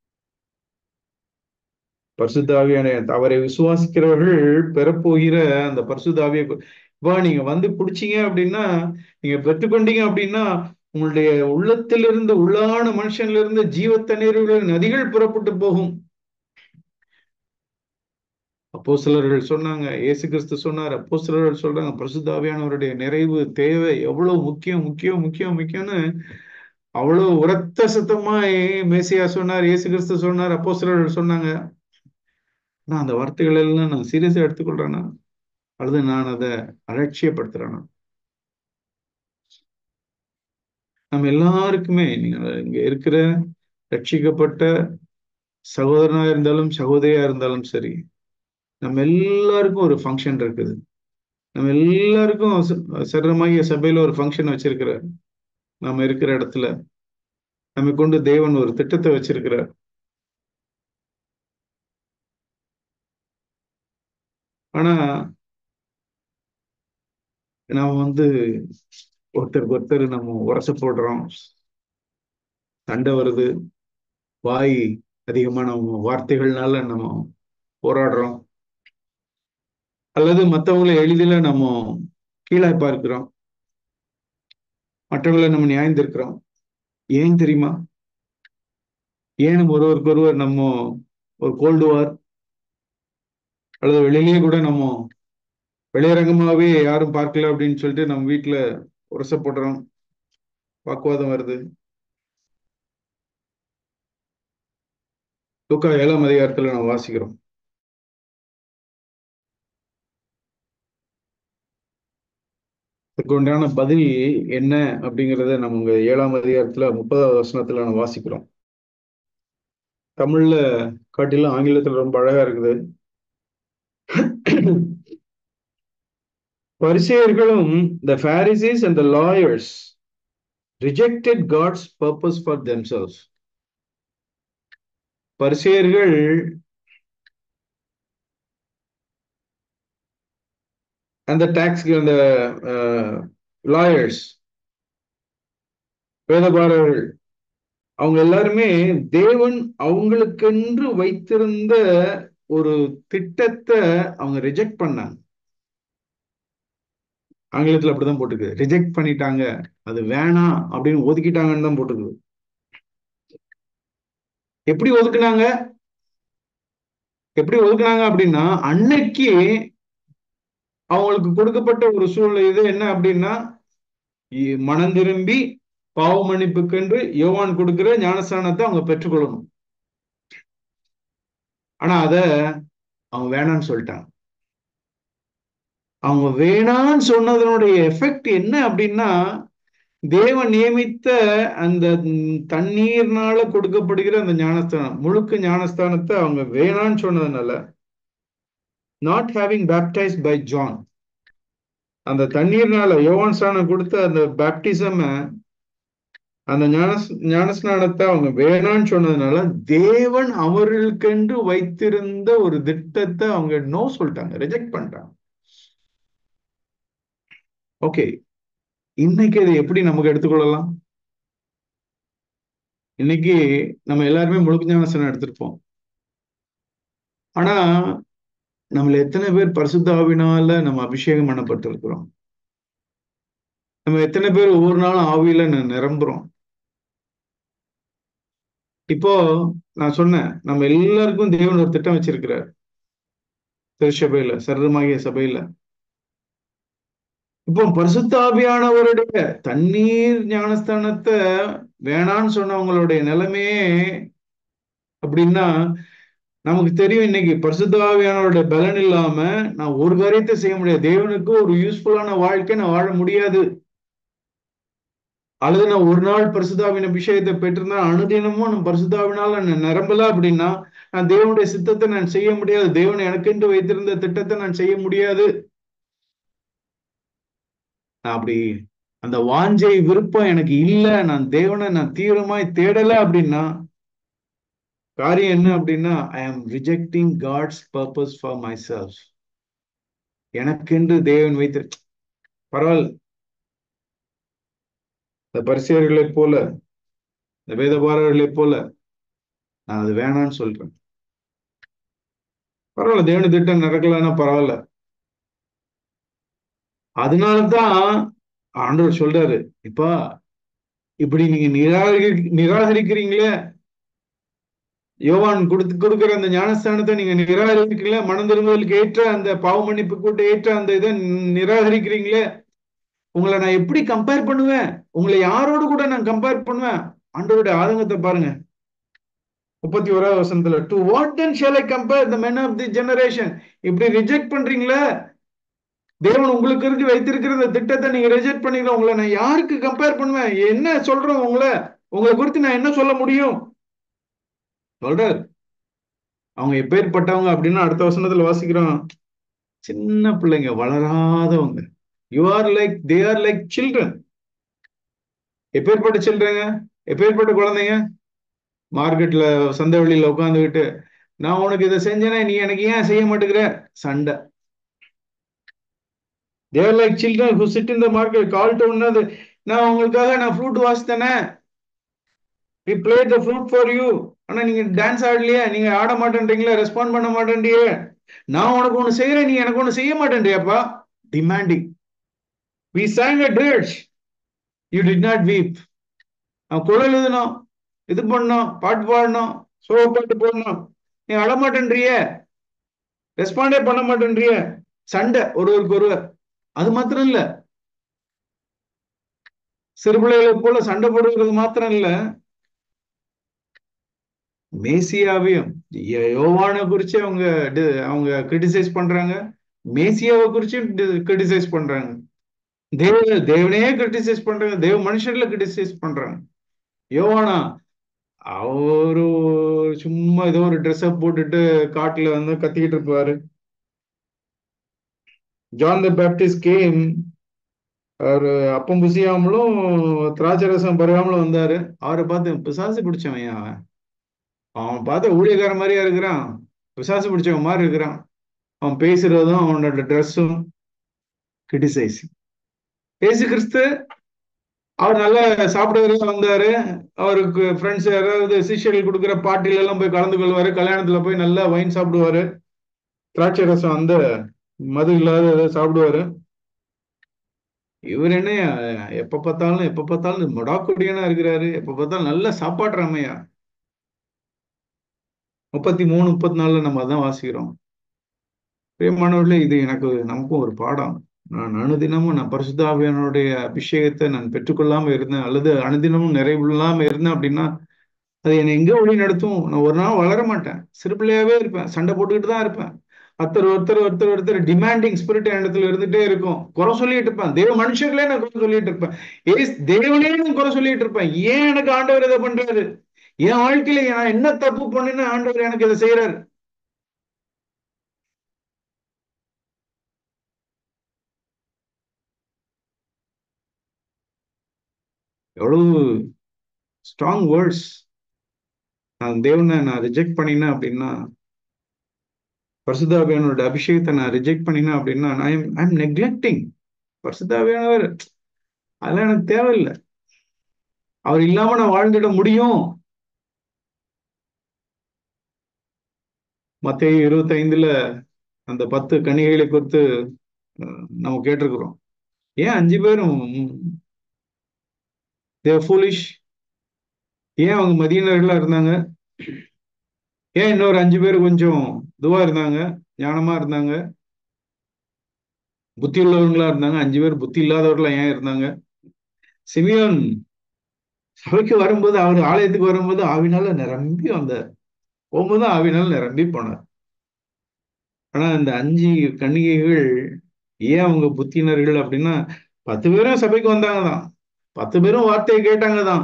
பரிசுத்தாவியான அவரை விசுவாசிக்கிறவர்கள் பெறப்போகிற அந்த பரிசுத்தாவிய வா நீங்க வந்து குடிச்சீங்க அப்படின்னா நீங்க பெற்றுக்கொண்டீங்க அப்படின்னா உங்களுடைய உள்ளத்திலிருந்து உள்ளான மனுஷன்ல இருந்து ஜீவ தண்ணீர்கள் நதிகள் புறப்பட்டு போகும் அப்போ சிலர்கள் சொன்னாங்க இயேசு கிறிஸ்து சொன்னார் அப்போ சிலர்கள் சொல்றாங்க பரிசுத்தாவியானவருடைய நிறைவு தேவை எவ்வளவு முக்கியம் முக்கியம் முக்கியம் முக்கியம்னு அவ்வளவு உரத்த சத்தமா மேசியா சொன்னார் இயேசு கிறிஸ்து சொன்னார் அப்போ சிலர்கள் சொன்னாங்க நான் அந்த வார்த்தைகள் எல்லாம் நான் சீரியஸா எடுத்துக்கொள்றேனா அல்லது நான் அதை அலட்சியப்படுத்துறேனா நம்ம எல்லாருக்குமே நீங்க இங்க இருக்கிற ரட்சிக்கப்பட்ட சகோதரனா இருந்தாலும் சகோதரியா இருந்தாலும் சரி நம்ம எல்லாருக்கும் ஒரு ஃபங்க்ஷன் இருக்குது நம்ம எல்லாருக்கும் சரமாகிய சபையில ஒரு ஃபங்க்ஷன் வச்சிருக்கிறார் நம்ம இருக்கிற இடத்துல நம்ம கொண்டு தேவன் ஒரு திட்டத்தை வச்சிருக்கிறார் ஆனா நாம வந்து ஒருத்தருக்கு ஒருத்தர் நம்ம உரச போடுறோம் சண்டை வருது வாய் அதிகமான வார்த்தைகள்னால நம்ம போராடுறோம் அல்லது மற்றவங்களை எளிதில நம்ம கீழாய் பார்க்கிறோம் மற்றவங்களை நம்ம நியாயந்திருக்கிறோம் ஏன் தெரியுமா ஏன் ஒருவருக்கு ஒருவர் நம்ம ஒரு கோல்டு வார் அல்லது வெளியிலேயே கூட நம்ம வெளியரங்கமாவே யாரும் பார்க்கல அப்படின்னு சொல்லிட்டு நம்ம வீட்டுல உரச போடுறோம் வாக்குவாதம் வருது தூக்கா ஏழாம் அதிகாரத்துல நம்ம வாசிக்கிறோம் இதுக்கு உண்டான பதில் என்ன அப்படிங்கிறத நம்ம உங்க ஏழாம் அதிகாரத்துல முப்பதாவது வசனத்துல நம்ம வாசிக்கிறோம் தமிழ்ல காட்டிலும் ஆங்கிலத்துல ரொம்ப அழகா இருக்குது பரிசேயர்களும் the Pharisees and the lawyers rejected God's purpose for themselves. பரிசேயர்கள் அந்த டாக்ஸ் அந்த லாயர்ஸ் வேதபாரர்கள் அவங்க எல்லாருமே தேவன் அவங்களுக்கென்று வைத்திருந்த ஒரு திட்டத்தை அவங்க ரிஜெக்ட் பண்ணாங்க ஆங்கிலத்துல அப்படிதான் போட்டுருக்கு ரிஜெக்ட் பண்ணிட்டாங்க அது வேணாம் அப்படின்னு ஒதுக்கிட்டாங்கன்னு தான் போட்டுருக்குது எப்படி ஒதுக்குனாங்க எப்படி ஒதுக்குனாங்க அப்படின்னா அன்னைக்கு அவங்களுக்கு கொடுக்கப்பட்ட ஒரு சூழ்நிலை இது என்ன அப்படின்னா மனம் திரும்பி பாவ மன்னிப்புக்கென்று யோவான் கொடுக்கிற ஞானஸ்தானத்தை அவங்க பெற்றுக்கொள்ளணும் ஆனா அத அவங்க வேணான்னு சொல்லிட்டாங்க அவங்க வேணான்னு சொன்னதனுடைய எஃபெக்ட் என்ன அப்படின்னா தேவன் நியமித்த அந்த தண்ணீர்னால கொடுக்கப்படுகிற அந்த ஞானஸ்தானம் முழுக்க ஞானஸ்தானத்தை அவங்க வேணான்னு சொன்னதுனால not having baptize by John அந்த தண்ணீர்னால யோவான் ஸ்நானம் கொடுத்த அந்த பேப்டிசம அந்த ஞான ஞானஸ்நானத்தை அவங்க வேணான்னு சொன்னதுனால தேவன் அவர்களுக்கென்று வைத்திருந்த ஒரு திட்டத்தை அவங்க நோ சொல்லிட்டாங்க ரிஜெக்ட் பண்ணிட்டாங்க ஓகே இன்னைக்கு அதை எப்படி நமக்கு எடுத்துக்கொள்ளலாம் இன்னைக்கு நம்ம எல்லாருமே முழுக்க ஞானஸ்தானம் எடுத்திருப்போம் ஆனா நம்மள எத்தனை பேர் பரிசுத்தாவினால நம்ம அபிஷேகம் பண்ணப்பட்டிருக்கிறோம் நம்ம எத்தனை பேர் ஒவ்வொரு நாளும் ஆவியில நிரம்புறோம் இப்போ நான் சொன்னேன் நம்ம எல்லாருக்கும் தேவன் ஒரு திட்டம் வச்சிருக்கிறார் திருச்சபையில சரதமாகிய சபையில இப்போ பரிசுத்தாவியானவருடைய தண்ணீர் ஞானஸ்தானத்தை வேணான்னு சொன்னவங்களுடைய நிலைமையே அப்படின்னா நமக்கு தெரியும் இன்னைக்கு பரிசுத்தாவியானவருடைய பலன் இல்லாம நான் ஒரு காரியத்தை செய்ய முடியாது தேவனுக்கு ஒரு யூஸ்ஃபுல்லான வாழ்க்கை நான் வாழ முடியாது அல்லது நான் ஒரு நாள் பரிசுதாவின் அபிஷேகத்தை பெற்றிருந்தா அனுதினமும் நான் பரிசுதாவினால நான் நிரம்பல அப்படின்னா நான் தேவனுடைய சித்தத்தை நான் செய்ய முடியாது தேவன் எனக்கென்று வைத்திருந்த திட்டத்தை நான் செய்ய முடியாது அப்படி அந்த வாஞ்சை விருப்பம் எனக்கு இல்ல நான் தேவனை நான் தீவிரமாய் தேடல அப்படின்னா காரியம் என்ன அப்படின்னா I am rejecting God's purpose for my self எனக்கென்று தேவன் வைத்து பரவாயில்ல இந்த பரிசெயர்களைப் போல இந்த வேதபாரர்களைப் போல நான் அது வேணான்னு சொல்றேன் பரவாயில்ல தேவனு திட்டம் நடக்கலன்னா பரவாயில்ல அதனாலதான் ஆண்டவர் சொல்றாரு இப்பா இப்படி நீங்க நிராகரி நிராகரிக்கிறீங்களே யோவான் கொடுத்து கொடுக்கிற அந்த ஞானஸ்தானத்தை நீங்க நிராகரிக்கிறீங்களே மனம் திரும்புதலுக்கு ஏற்ற அந்த பாவ மன்னிப்பு கூட்ட ஏற்ற அந்த இதை நிராகரிக்கிறீங்களே உங்களை நான் எப்படி கம்பேர் பண்ணுவேன் உங்களை யாரோடு கூட நான் கம்பேர் பண்ணுவேன் ஆண்டவருடைய ஆதங்கத்தை பாருங்க முப்பத்தி ஓராவது வசனத்துல to what then shall I compare the men of the generation இப்படி ரிஜெக்ட் பண்றீங்களே தேவன் உங்களுக்கு இருக்கு வைத்திருக்கிற இந்த திட்டத்தை நீங்க ரிஜெக்ட் பண்ணீங்களா உங்களை நான் யாருக்கு கம்பேர் பண்ணுவேன் என்ன சொல்றேன் உங்களை உங்களை குறித்து நான் என்ன சொல்ல முடியும் சொல்றாரு அவங்க எப்பேற்பட்டவங்க அப்படின்னு அடுத்த வசனத்துல வாசிக்கிறோம் சின்ன பிள்ளைங்க வளராதவங்க you are like they are like children எப்பேற்பட்ட சில்ட்ரங்க எப்பேற்பட்ட குழந்தைங்க மார்க்கெட்ல சந்தை வெளியில உட்காந்துக்கிட்டு நான் உனக்கு இதை செஞ்சேனே நீ எனக்கு ஏன் செய்ய மாட்டேங்கிற சண்டை there like children who sit in the market call to உன்னது நான் உங்களுக்காக நான் ஃப்ரூட் வாசித்தேனே we play the fruit for you ஆனா நீங்க டான்ஸ் ஆடலையே நீங்க ஆட மாட்டேன்றீங்களா ரெஸ்பாண்ட் பண்ண மாட்டேன்றியே நான் உனக்கு ஒண்ணு செய்யறேன் நீ எனக்கு ஒண்ணு செய்ய மாட்டேன்றியாப்பா demanding we song a dirge you did not weep அவன் குழல் எழுதணும் இது பண்ணணும் பாட்டு பாடணும் சோக பாட்டு போடணும் நீ அழமாட்டேன்றிய ரெஸ்பாண்டே பண்ண மாட்டேன்றிய சண்டை ஒருவருக்கு ஒருவர் அது மாத்திரம் இல்ல சிறு பிள்ளைகளை போல சண்டை போடுறது மாத்திரம் இல்ல மேசியாவையும் யோவானை குறிச்சு அவங்க அவங்க கிரிட்டிசைஸ் பண்றாங்க மேசியாவை குறிச்சும் கிரிட்டிசைஸ் பண்றாங்க தேவ தேவனையே கிரிட்டிசைஸ் பண்றாங்க தேவ மனுஷர்ல கிரிட்டிசைஸ் பண்றாங்க யோவானா அவரு சும்மா ஏதோ ஒரு ட்ரெஸ் போட்டுட்டு காட்டுல வந்து கத்திக்கிட்டு இருப்பாரு ஜான் த பேப்டிஸ்ட் கேம் அவர் அப்பம் புசியாமலும் திராட்சை ரசம் பருகாமலும் வந்தாரு அவரை பார்த்து பிசாசு பிடிச்சவன் அவன் அவன் பார்த்த ஊழியக்கார மாதிரியா இருக்கிறான் பிசாசு பிடிச்சவன் மாதிரி இருக்கிறான் அவன் பேசுறதும் அவனோட ட்ரெஸ்ஸும் கிரிட்டிசைஸ் பேசு கிறிஸ்து அவர் நல்லா சாப்பிடுறதுல வந்தாரு அவருக்கு ஃப்ரெண்ட்ஸ் யாராவது சிஷியர்கள் கொடுக்குற பார்ட்டில எல்லாம் போய் கலந்து கொள்வாரு கல்யாணத்துல போய் நல்லா வைன் சாப்பிடுவாரு திராட்சை ரசம் அந்த மது இல்லாத ஏதாவது சாப்பிடுவாரு இவர் என்ன எப்ப பார்த்தாலும் எப்ப பார்த்தாலும் மொடாக்குடியனா இருக்கிறாரு எப்ப பார்த்தாலும் நல்ல சாப்பாடுறாமையா முப்பத்தி மூணு முப்பத்தி நாலுல நம்ம அதான் வாசிக்கிறோம் பிரியமானவர்களே இது எனக்கு நமக்கும் ஒரு பாடம் நான் அனுதினமும் நான் பரிசுத்தாவியனுடைய அபிஷேகத்தை நான் பெற்றுக்கொள்ளாம இருந்தேன் அல்லது அனுதினமும் நிறைவில்லாம இருந்தேன் அப்படின்னா அது என்னை எங்க வழி நடத்தும் நான் ஒரு நாள் வளர மாட்டேன் சிறு பிள்ளையாவே இருப்பேன் சண்டை போட்டுக்கிட்டு தான் இருப்பேன் ஒருத்தர் ஒருத்தர் ஒருத்தர் ஒருத்தர் டிமாண்டிங் ஸ்பிரிட் இடத்துல இருந்துட்டே இருக்கும் குறை சொல்லிட்டு இருப்பேன் தேவ மனுஷர்களே நான் குறை சொல்லிட்டு இருப்பேன் ஏஸ் தேவனே நான் குறை சொல்லிட்டு இருப்பேன் ஏன் எனக்கு ஆண்டவர் இதை பண்றாரு என் வாழ்க்கையில நான் என்ன தப்பு பண்ணுன்னு ஆண்டவர் எனக்கு இதை செய்யறாரு எவ்வளவு ஸ்ட்ராங் வேர்ட்ஸ் நான் தேவனை நான் ரிஜெக்ட் பண்ணினேன் அப்படின்னா பரிசுதாவியானோட அபிஷேகத்தை நான் ரிஜெக்ட் பண்ணினேன் அப்படின்னா I am I am neglecting பரிசுதாவியானவர் அதெல்லாம் எனக்கு தேவையில்லை அவர் இல்லாம நான் வாழ்ந்துட முடியும் மத்திய இருபத்தி ஐந்துல அந்த பத்து கணிகைகளை குறித்து நம்ம கேட்டிருக்கிறோம் ஏன் அஞ்சு பேரும் ஃபூலிஷ் ஏன் அவங்க மதியினர்களா இருந்தாங்க ஏன் இன்னொரு அஞ்சு பேர் கொஞ்சம் இதுவா இருந்தாங்க ஞானமா இருந்தாங்க புத்தி உள்ளவங்களா இருந்தாங்க அஞ்சு பேர் புத்தி இல்லாதவர்களா ஏன் இருந்தாங்க சிமியோன் சபைக்கு வரும்போது அவர் ஆலயத்துக்கு வரும்போது ஆவினால நிரம்பி வந்தார் போகும்போது ஆவினால நிரம்பி போனார் ஆனா இந்த அஞ்சு கன்னிகைகள் ஏன் அவங்க புத்தினர்கள் அப்படின்னா பத்து பேரும் சபைக்கு வந்தாங்க தான் பத்து பேரும் வார்த்தையை கேட்டாங்க தான்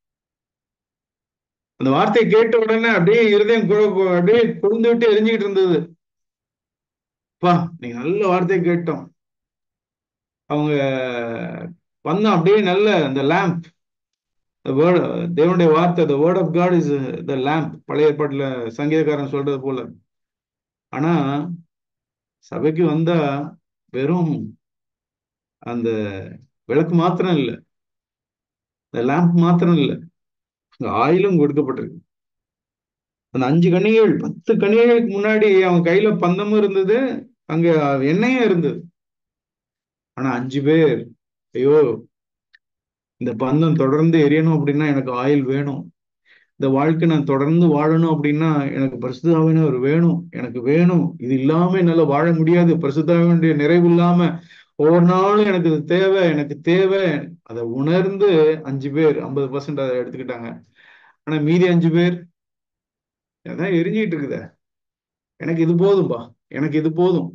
அந்த வார்த்தையை கேட்ட உடனே அப்படியே இருதயம் அப்படியே கொழுந்து விட்டு எரிஞ்சுக்கிட்டு இருந்தது பா நீங்க நல்ல வார்த்தையை கேட்டோம் அவங்க வந்தோம் அப்படியே நல்ல அந்த லேம்ப் வேர்ட் தேவனுடைய வார்த்தை the word of god is the lamp பழைய ஏற்பாட்டுல சங்கீதக்காரன் சொல்றது போல ஆனா சபைக்கு வந்தா வெறும் அந்த விளக்கு மாத்திரம் இல்ல இந்த லேம்ப் மாத்திரம் இல்ல ஆயிலும் கொடுக்கப்பட்டிருக்கு அந்த அஞ்சு கணிகள் பத்து கணிகளுக்கு முன்னாடி அவன் கையில பந்தமும் இருந்தது அங்க எண்ணெயும் இருந்தது ஆனா அஞ்சு பேர் ஐயோ இந்த பந்தம் தொடர்ந்து எரியணும் அப்படின்னா எனக்கு ஆயில் வேணும் இந்த வாழ்க்கை நான் தொடர்ந்து வாழணும் அப்படின்னா எனக்கு பரிசுத்தாவினர் வேணும் எனக்கு வேணும் இது இல்லாம என்னால வாழ முடியாது பரிசுத்தாவினுடைய நிறைவு இல்லாம ஒவ்வொரு நாளும் எனக்கு இது தேவை எனக்கு தேவை அதை உணர்ந்து அஞ்சு பேர் ஐம்பது பர்சன்ட் அதை எடுத்துக்கிட்டாங்க ஆனா மீதி அஞ்சு பேர் அதான் எரிஞ்சிட்டு இருக்குதே எனக்கு இது போதும்பா எனக்கு இது போதும்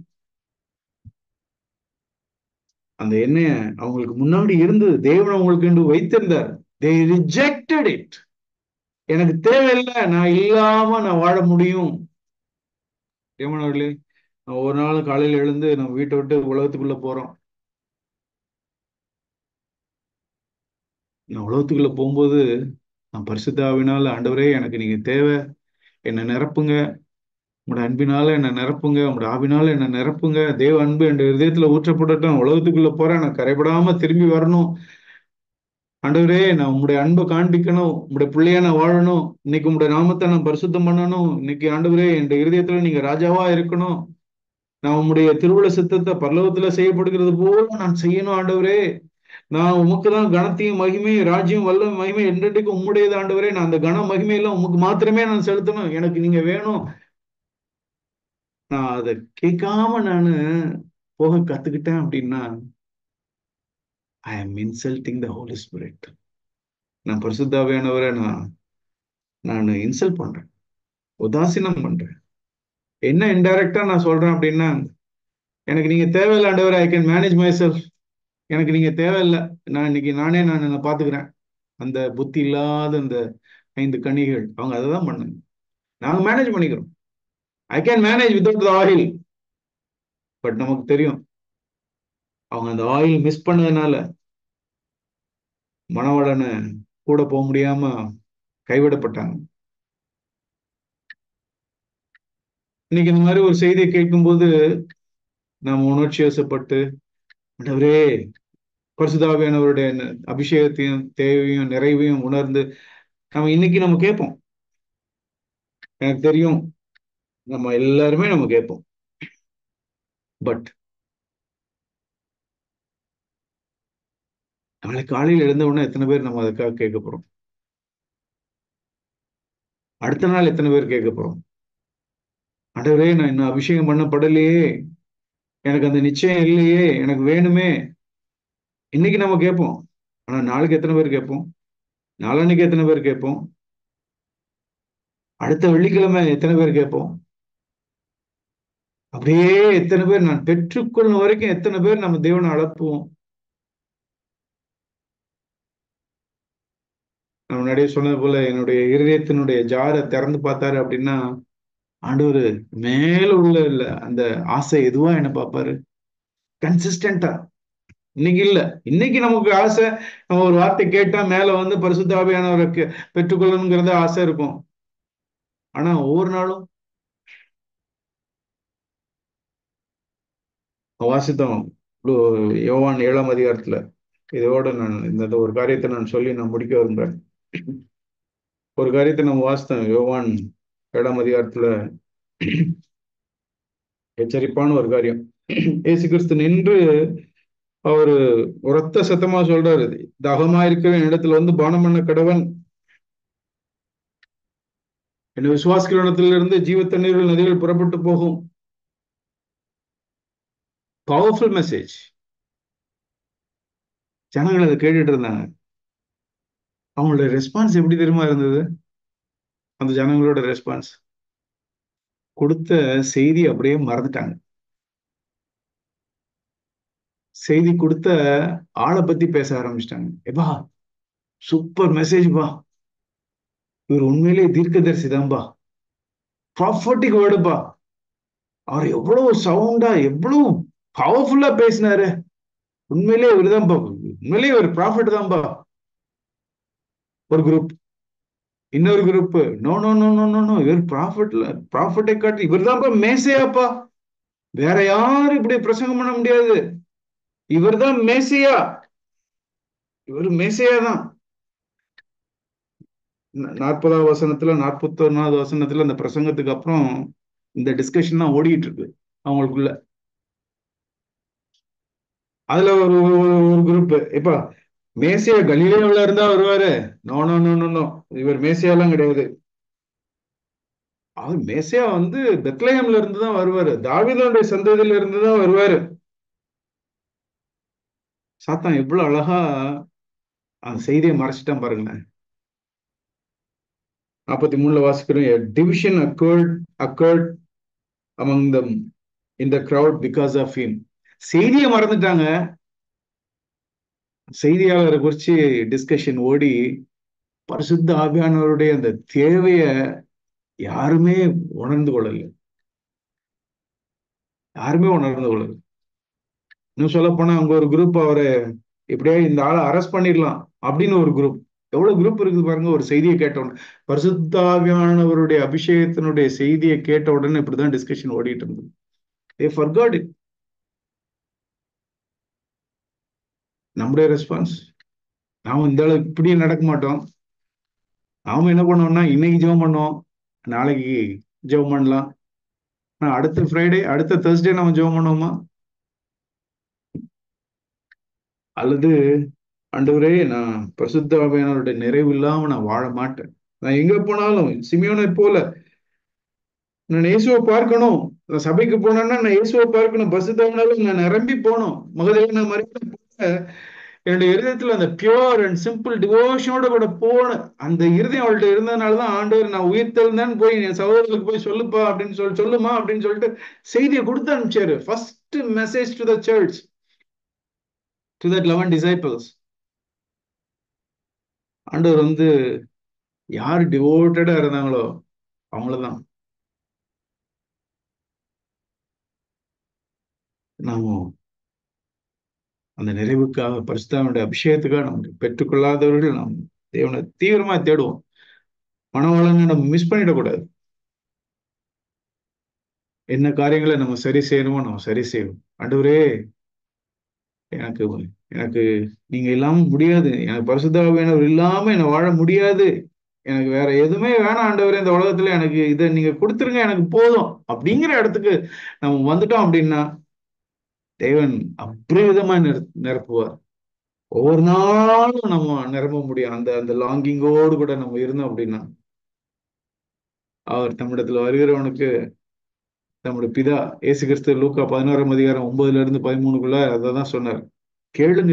அந்த எண்ணெய அவங்களுக்கு முன்னாடி இருந்தது தேவன் அவங்களுக்கு என்று வைத்திருந்தார் தே ரிஜெக்டட் இட் எனக்கு தேவையில்லை நான் இல்லாம நான் வாழ முடியும் தேவனவர்களே நான் ஒரு நாள் காலையில எழுந்து நம்ம வீட்டை விட்டு உலகத்துக்குள்ள போறோம் நான் உலகத்துக்குள்ள போகும்போது நான் பரிசுத்தாவினால ஆண்டவரே எனக்கு நீங்க தேவை என்னை நிரப்புங்க உங்களோட அன்பினால என்ன நிரப்புங்க உங்களோட ஆவினால என்ன நிரப்புங்க தேவ அன்பு என் இதயத்துல ஊற்றப்படட்டும் உலகத்துக்குள்ள போறேன் நான் கரைபடாம திரும்பி வரணும் ஆண்டவரே நான் உங்களுடைய அன்பை காண்பிக்கணும் உங்களுடைய பிள்ளையா நான் வாழணும் இன்னைக்கு உங்களுடைய நாமத்தை நான் பரிசுத்தம் பண்ணணும் இன்னைக்கு ஆண்டவரே என் இருதயத்துல நீங்க ராஜாவா இருக்கணும் நான் உங்களுடைய திருவிழா சித்தத்தை பரலோகத்துல செய்யப்படுகிறது போல நான் செய்யணும் ஆண்டவரே நான் உமக்கு தான் கனத்தையும் மகிமையும் ராஜ்யம் வல்ல மகிமை என்றைக்கும் உம்முடையது ஆண்டவரே நான் அந்த கன மகிமையெல்லாம் உமக்கு மாத்திரமே நான் செலுத்தணும் எனக்கு நீங்க வேணும் நான் அதை கேட்காம நான் போக கத்துக்கிட்டேன் அப்படின்னா I am insulting the holy spirit நான் பரிசுத்தாவியானவரை நான் நான் இன்சல்ட் பண்றேன் உதாசீனம் பண்றேன் என்ன இன்டைரக்டா நான் சொல்றேன் அப்படின்னா எனக்கு நீங்க தேவையில்லை ஆண்டவர் I can manage my self எனக்கு நீங்க தேவையில்லை நான் இன்னைக்கு நானே நான் என்ன பாத்துக்கிறேன் அந்த புத்தி இல்லாத அந்த ஐந்து கனிகள் அவங்க அதை தான் பண்ணுங்க நாங்க மேனேஜ் பண்ணிக்கிறோம் I can manage without the oil but நமக்கு தெரியும் அவங்க அந்த ஆயில் மிஸ் பண்ணதுனால மணவாளனை கூட போக முடியாம கைவிடப்பட்டாங்க இன்னைக்கு இந்த மாதிரி ஒரு செய்தியை கேட்கும்போது நாம் உணர்ச்சி வசப்பட்டு ஆண்டவரே பரிசுதாவியானவருடைய அபிஷேகத்தையும் தேவையும் நிறைவையும் உணர்ந்து நம்ம இன்னைக்கு நம்ம கேட்போம் எனக்கு தெரியும் நம்ம எல்லாருமே நம்ம கேட்போம் பட் நாளைக்கு காலையில் எழுந்த உடனே எத்தனை பேர் நம்ம அதுக்காக கேட்க போறோம் அடுத்த நாள் எத்தனை பேர் கேட்க போறோம் அடவரே நான் இன்னும் அபிஷேகம் பண்ணப்படலையே எனக்கு அந்த நிச்சயம் இல்லையே எனக்கு வேணுமே இன்னைக்கு நம்ம கேட்போம் ஆனா நாளைக்கு எத்தனை பேர் கேட்போம் நாளன்னைக்கு எத்தனை பேர் கேட்போம் அடுத்த வெள்ளிக்கிழமை எத்தனை பேர் கேட்போம் அப்படியே எத்தனை பேர் நான் பெற்றுக்கொள்ளும் வரைக்கும் எத்தனை பேர் நம்ம தேவனை அழப்புவோம் நான் முன்னாடியே சொன்னது போல என்னுடைய இருதயத்தினுடைய ஜாரை திறந்து பார்த்தாரு அப்படின்னா ஆண்டவர் மேல உள்ள இல்ல அந்த ஆசை எதுவா என்ன பார்ப்பாரு கன்சிஸ்டண்டா இன்னைக்கு இல்ல இன்னைக்கு நமக்கு ஆசை நம்ம ஒரு வார்த்தை கேட்டா மேல வந்து பரிசுத்தாபியானவருக்கு பெற்றுக்கொள்ளணுங்கிறத ஆசை இருக்கும் ஆனா ஒவ்வொரு நாளும் வாசித்தோம் யோவான் ஏழாம் அதிகாரத்துல இதோட நான் இந்த ஒரு காரியத்தை நான் சொல்லி நான் முடிக்க விரும்புறேன் ஒரு காரியத்தை நம்ம வாசித்தோம் யோவான் ஏழாம் அதிகாரத்துல எச்சரிப்பான ஒரு காரியம் ஏசு கிறிஸ்து நின்று அவரு உரத்த சத்தமா சொல்றாரு தகமா இருக்கிற இடத்துல வந்து பானம் பண்ண கடவன் என்ன விசுவாசிக்கிற இடத்துல இருந்து ஜீவ தண்ணீர்கள் நதிகள் புறப்பட்டு போகும் பவர்ஃபுல் மெசேஜ் ஜனங்கள் அதை கேட்டுட்டு இருந்தாங்க அவங்களோட ரெஸ்பான்ஸ் எப்படி தெரியுமா இருந்தது அந்த ஜனங்களோட ரெஸ்பான்ஸ் கொடுத்த செய்தி அப்படியே மறந்துட்டாங்க செய்தி கொடுத்த ஆளை பத்தி பேச ஆரம்பிச்சிட்டாங்க எப்பா சூப்பர் மெசேஜ் பா இவர் உண்மையிலேயே தீர்க்கதரிசி தான்பா ப்ராஃபட்டிக் வேர்டுப்பா அவர் எவ்வளவு சவுண்டா எவ்வளவு பவர்ஃபுல்லா பேசினாரு உண்மையிலேயே இவர் தான்ப்பா உண்மையிலேயே ஒரு ப்ராஃபிட் தான்ப்பா ஒரு குரூப் இன்னொரு group no no no no no no இவர் ப்ராஃபிட்ல ப்ராஃபிட்டை காட்டி இவர் தான் மேசையாப்பா வேற யாரும் இப்படி பிரசங்கம் பண்ண முடியாது இவர் தான் மேசியா இவர் மேசையா தான் நாற்பதாவது வசனத்துல நாற்பத்தி ஒன்னாவது வசனத்துல அந்த பிரசங்கத்துக்கு அப்புறம் இந்த டிஸ்கஷன் தான் ஓடிட்டு இருக்கு அவங்களுக்குள்ள அதுல ஒரு ஒரு குரூப் இப்ப மேசியா கலீலியாவுல இருந்தா வருவாரு no no no no no இவர் மேசியாலாம் கிடையாது அவர் மேசியா வந்து பெத்லஹேம்ல இருந்து தான் வருவாரு தாவிதனுடைய சந்ததியில இருந்து தான் வருவாரு சாத்தான் எவ்வளவு அழகா அந்த செய்தியை மறைச்சிட்டான் பாருங்களேன் நாற்பத்தி மூணுல வாசிக்கிறோம் division occurred occurred among them in the crowd because of him செய்தியை மறந்துட்டாங்க செய்தியாளரை குறிச்சு டிஸ்கஷன் ஓடி பரிசுத்த ஆவியானவருடைய அந்த தேவைய யாருமே உணர்ந்து கொள்ளல யாருமே உணர்ந்து கொள்ளல இன்னும் சொல்ல போனா அங்க ஒரு குரூப் அவரை இப்படியே இந்த ஆளை அரெஸ்ட் பண்ணிடலாம் அப்படின்னு ஒரு குரூப் எவ்வளவு குரூப் இருக்குது பாருங்க ஒரு செய்தியை கேட்ட உடனே பரிசுத்தாவியானவருடைய அபிஷேகத்தினுடைய செய்தியை கேட்ட உடனே இப்படிதான் டிஸ்கஷன் ஓடிட்டு இருந்தது ஏ ஃபர்காட் இட் நம்முடைய ரெஸ்பான்ஸ் நாம இந்த அளவுக்கு இப்படியே நடக்க மாட்டோம் நாம என்ன பண்ணுவோம்னா இன்னைக்கு ஜெபம் பண்ணுவோம் நாளைக்கு ஜெபம் பண்ணலாம் ஆனா அடுத்த ஃப்ரைடே அடுத்த தேர்ஸ்டே நம்ம ஜெபம் பண்ணுவோமா அல்லது ஆண்டவரே நான் பிரசுத்தாவியானவருடைய நிறைவு இல்லாம நான் வாழ மாட்டேன் நான் எங்க போனாலும் சிமியோனை போல நான் இயேசுவை பார்க்கணும் நான் சபைக்கு போனேன்னா நான் இயேசுவை பார்க்கணும் பசுத்தாவினாலும் நான் நிரம்பி போகணும் மகதேவன மாதிரி என்னுடைய இருதயத்துல அந்த பியோர் அண்ட் சிம்பிள் டிவோஷனோட கூட போன அந்த இருதயம் அவள்கிட்ட இருந்ததுனாலதான் ஆண்டவர் நான் உயிர் தெழுந்தேன்னு போய் என் சகோதரர்களுக்கு போய் சொல்லுப்பா அப்படின்னு சொல்லி சொல்லுமா அப்படின்னு சொல்லிட்டு செய்தியை கொடுத்து அனுப்பிச்சாரு first message to the church to that eleven disciples ஆண்டவர் வந்து யார் டிவோட்டடா இருந்தாங்களோ அவங்களதான் நாம அந்த நிறைவுக்காக பரிசுத்தாவுடைய அபிஷேகத்துக்காக நம்ம பெற்றுக்கொள்ளாதவர்கள் நாம் தேவனை தீவிரமா தேடுவோம் மனவளங்க நம்ம மிஸ் பண்ணிடக்கூடாது என்ன காரியங்களை நம்ம சரி செய்யணுமோ நம்ம சரி செய்யணும் ஆண்டவரே எனக்கு எனக்கு நீங்க இல்லாம முடியாது எனக்கு பரிசுத்தாவியானவர் இல்லாம என்ன வாழ முடியாது எனக்கு வேற எதுவுமே வேணாம் ஆண்டவரே இந்த உலகத்துல எனக்கு இதை நீங்க கொடுத்துருங்க எனக்கு போதும் அப்படிங்கிற இடத்துக்கு நம்ம வந்துட்டோம் அப்படின்னா தேவன் அப்ரேதமா நிர நிரப்புவார் ஒவ்வொரு நாளும் நம்ம நிரம்ப முடியும் அந்த அந்த லாங்கிங்கோடு கூட நம்ம இருந்தோம் அப்படின்னா அவர் தமிழத்துல வருகிறவனுக்கு நம்முடைய பிதா ஏசு கிறிஸ்து லூக்கா பதினோராம் அதிகாரம் ஒன்பதுல இருந்து பதிமூணுக்குள்ள அததான் சொன்னார் கேளுங்க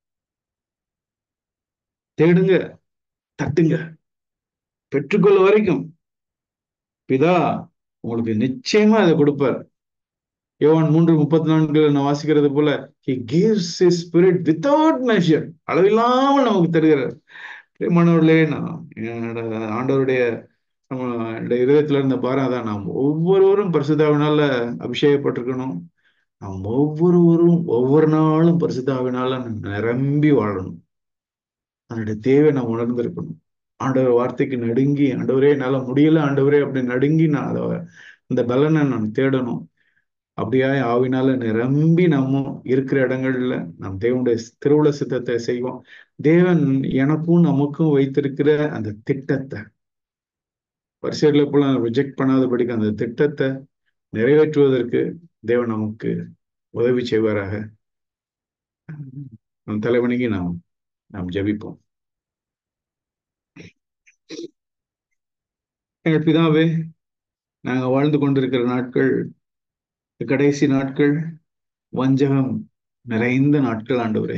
தேடுங்க தட்டுங்க பெற்றுக்கொள்ள வரைக்கும் பிதா உங்களுக்கு நிச்சயமா அதை கொடுப்பார் யோவான் மூன்று முப்பத்தி நான்கு நான் வாசிக்கிறது போல he gives his spirit without measure அளவில்லாமல் நமக்கு தருகிறார் பிரியமானவர்களே நான் என்னோட ஆண்டவருடைய நம்ம இதயத்துல இருந்த பாரு அதான் நாம் ஒவ்வொருவரும் பரிசுதாவினால அபிஷேகப்பட்டிருக்கணும் நாம் ஒவ்வொருவரும் ஒவ்வொரு நாளும் பரிசுதாவினால நிரம்பி வாழணும் அதனுடைய தேவை நான் உணர்ந்திருக்கணும் ஆண்டவர் வார்த்தைக்கு நடுங்கி ஆண்டவரே என்னால முடியல ஆண்டவரே அப்படி நடுங்கி நான் அதை இந்த பலனை நான் தேடணும் அப்படியா ஆவினால நிரம்பி நம்ம இருக்கிற இடங்கள்ல நம் தேவனுடைய திருவுள சித்தத்தை செய்வோம் தேவன் எனக்கும் நமக்கும் வைத்திருக்கிற அந்த திட்டத்தை வரிசைகளை போல ரிஜெக்ட் பண்ணாதபடிக்கு அந்த திட்டத்தை நிறைவேற்றுவதற்கு தேவன் நமக்கு உதவி செய்வாராக நம் தலைவணிக்கு நாம் நாம் ஜபிப்போம் எங்கள் பிதாவே நாங்க வாழ்ந்து கொண்டிருக்கிற நாட்கள் கடைசி நாட்கள் வஞ்சகம் நிறைந்த நாட்கள் ஆண்டவரே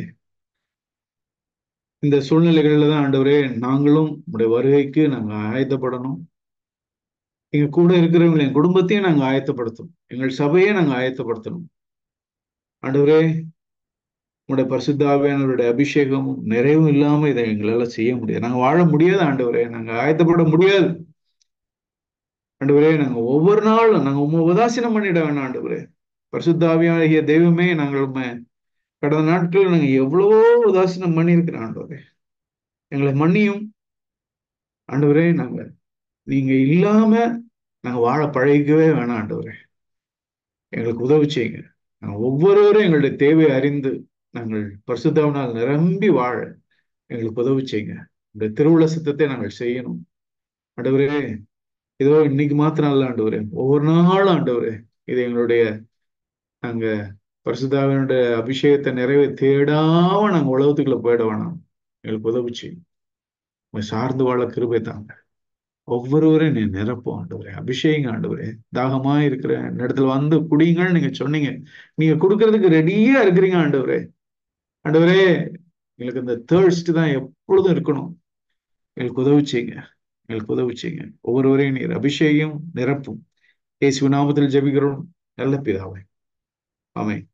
இந்த சூழ்நிலைகள்ல தான் ஆண்டவரே நாங்களும் உடைய வருகைக்கு நாங்க ஆயத்தப்படணும் எங்க கூட இருக்கிறவங்க என் குடும்பத்தையும் நாங்க ஆயத்தப்படுத்தணும் எங்கள் சபையை நாங்க ஆயத்தப்படுத்தணும் ஆண்டவரே உங்களுடைய பரிசுத்தாவியானவருடைய அபிஷேகமும் நிறைவும் இல்லாம இதை எங்களால செய்ய முடியாது நாங்க வாழ முடியாது ஆண்டவரே நாங்க ஆயத்தப்பட முடியாது ஆண்டவரே நாங்க ஒவ்வொரு நாளும் நாங்க உண்மை உதாசீனம் பண்ணிட வேணாம் ஆண்டவரே பரிசுத்தாவியாகிய தெய்வமே நாங்கள் உண்மை கடந்த நாட்கள் நாங்க எவ்வளவோ உதாசீனம் பண்ணியிருக்கிறோம் ஆண்டவரே எங்களை மன்னியும் ஆண்டவரே நாங்க நீங்க இல்லாம நாங்க வாழ பழகிக்கவே வேணாம் ஆண்டவரே எங்களுக்கு உதவி செய்யுங்க நாங்க ஒவ்வொருவரும் எங்களுடைய தேவை அறிந்து நாங்கள் பரிசுத்தவனால் நிரம்பி வாழ எங்களுக்கு உதவி செய்யுங்க இந்த திருவுள சித்தத்தை நாங்கள் செய்யணும் ஆண்டவரே ஏதோ இன்னைக்கு மாத்திரம் இல்ல ஆண்டவரே ஒவ்வொரு நாளும் ஆண்டவரே இது எங்களுடைய நாங்க பரிசுத்தாவினுடைய அபிஷேகத்தை நிறைவே தேடாம நாங்க உலகத்துக்குள்ள போயிட வேணாம் எங்களுக்கு உதவி செய்யும் உங்களை சார்ந்து வாழ கிருபை தாங்க ஒவ்வொருவரையும் நீ நிரப்பும் ஆண்டவரே அபிஷேகம் ஆண்டவரே தாகமா இருக்கிற இடத்துல வந்து குடிங்கன்னு நீங்க சொன்னீங்க நீங்க கொடுக்கறதுக்கு ரெடியா இருக்கிறீங்க ஆண்டவரே ஆண்டவரே எங்களுக்கு இந்த தேர்ஸ்ட் தான் எப்பொழுதும் இருக்கணும் எங்களுக்கு உதவி செய்யுங்க எங்களுக்கு உதவி செய்யுங்க ஒவ்வொருவரையும் நீர் அபிஷேகம் நிரப்பும் இயேசு நாமத்தில் ஜெபிக்கிறோம் நல்ல பிதாவே ஆமென்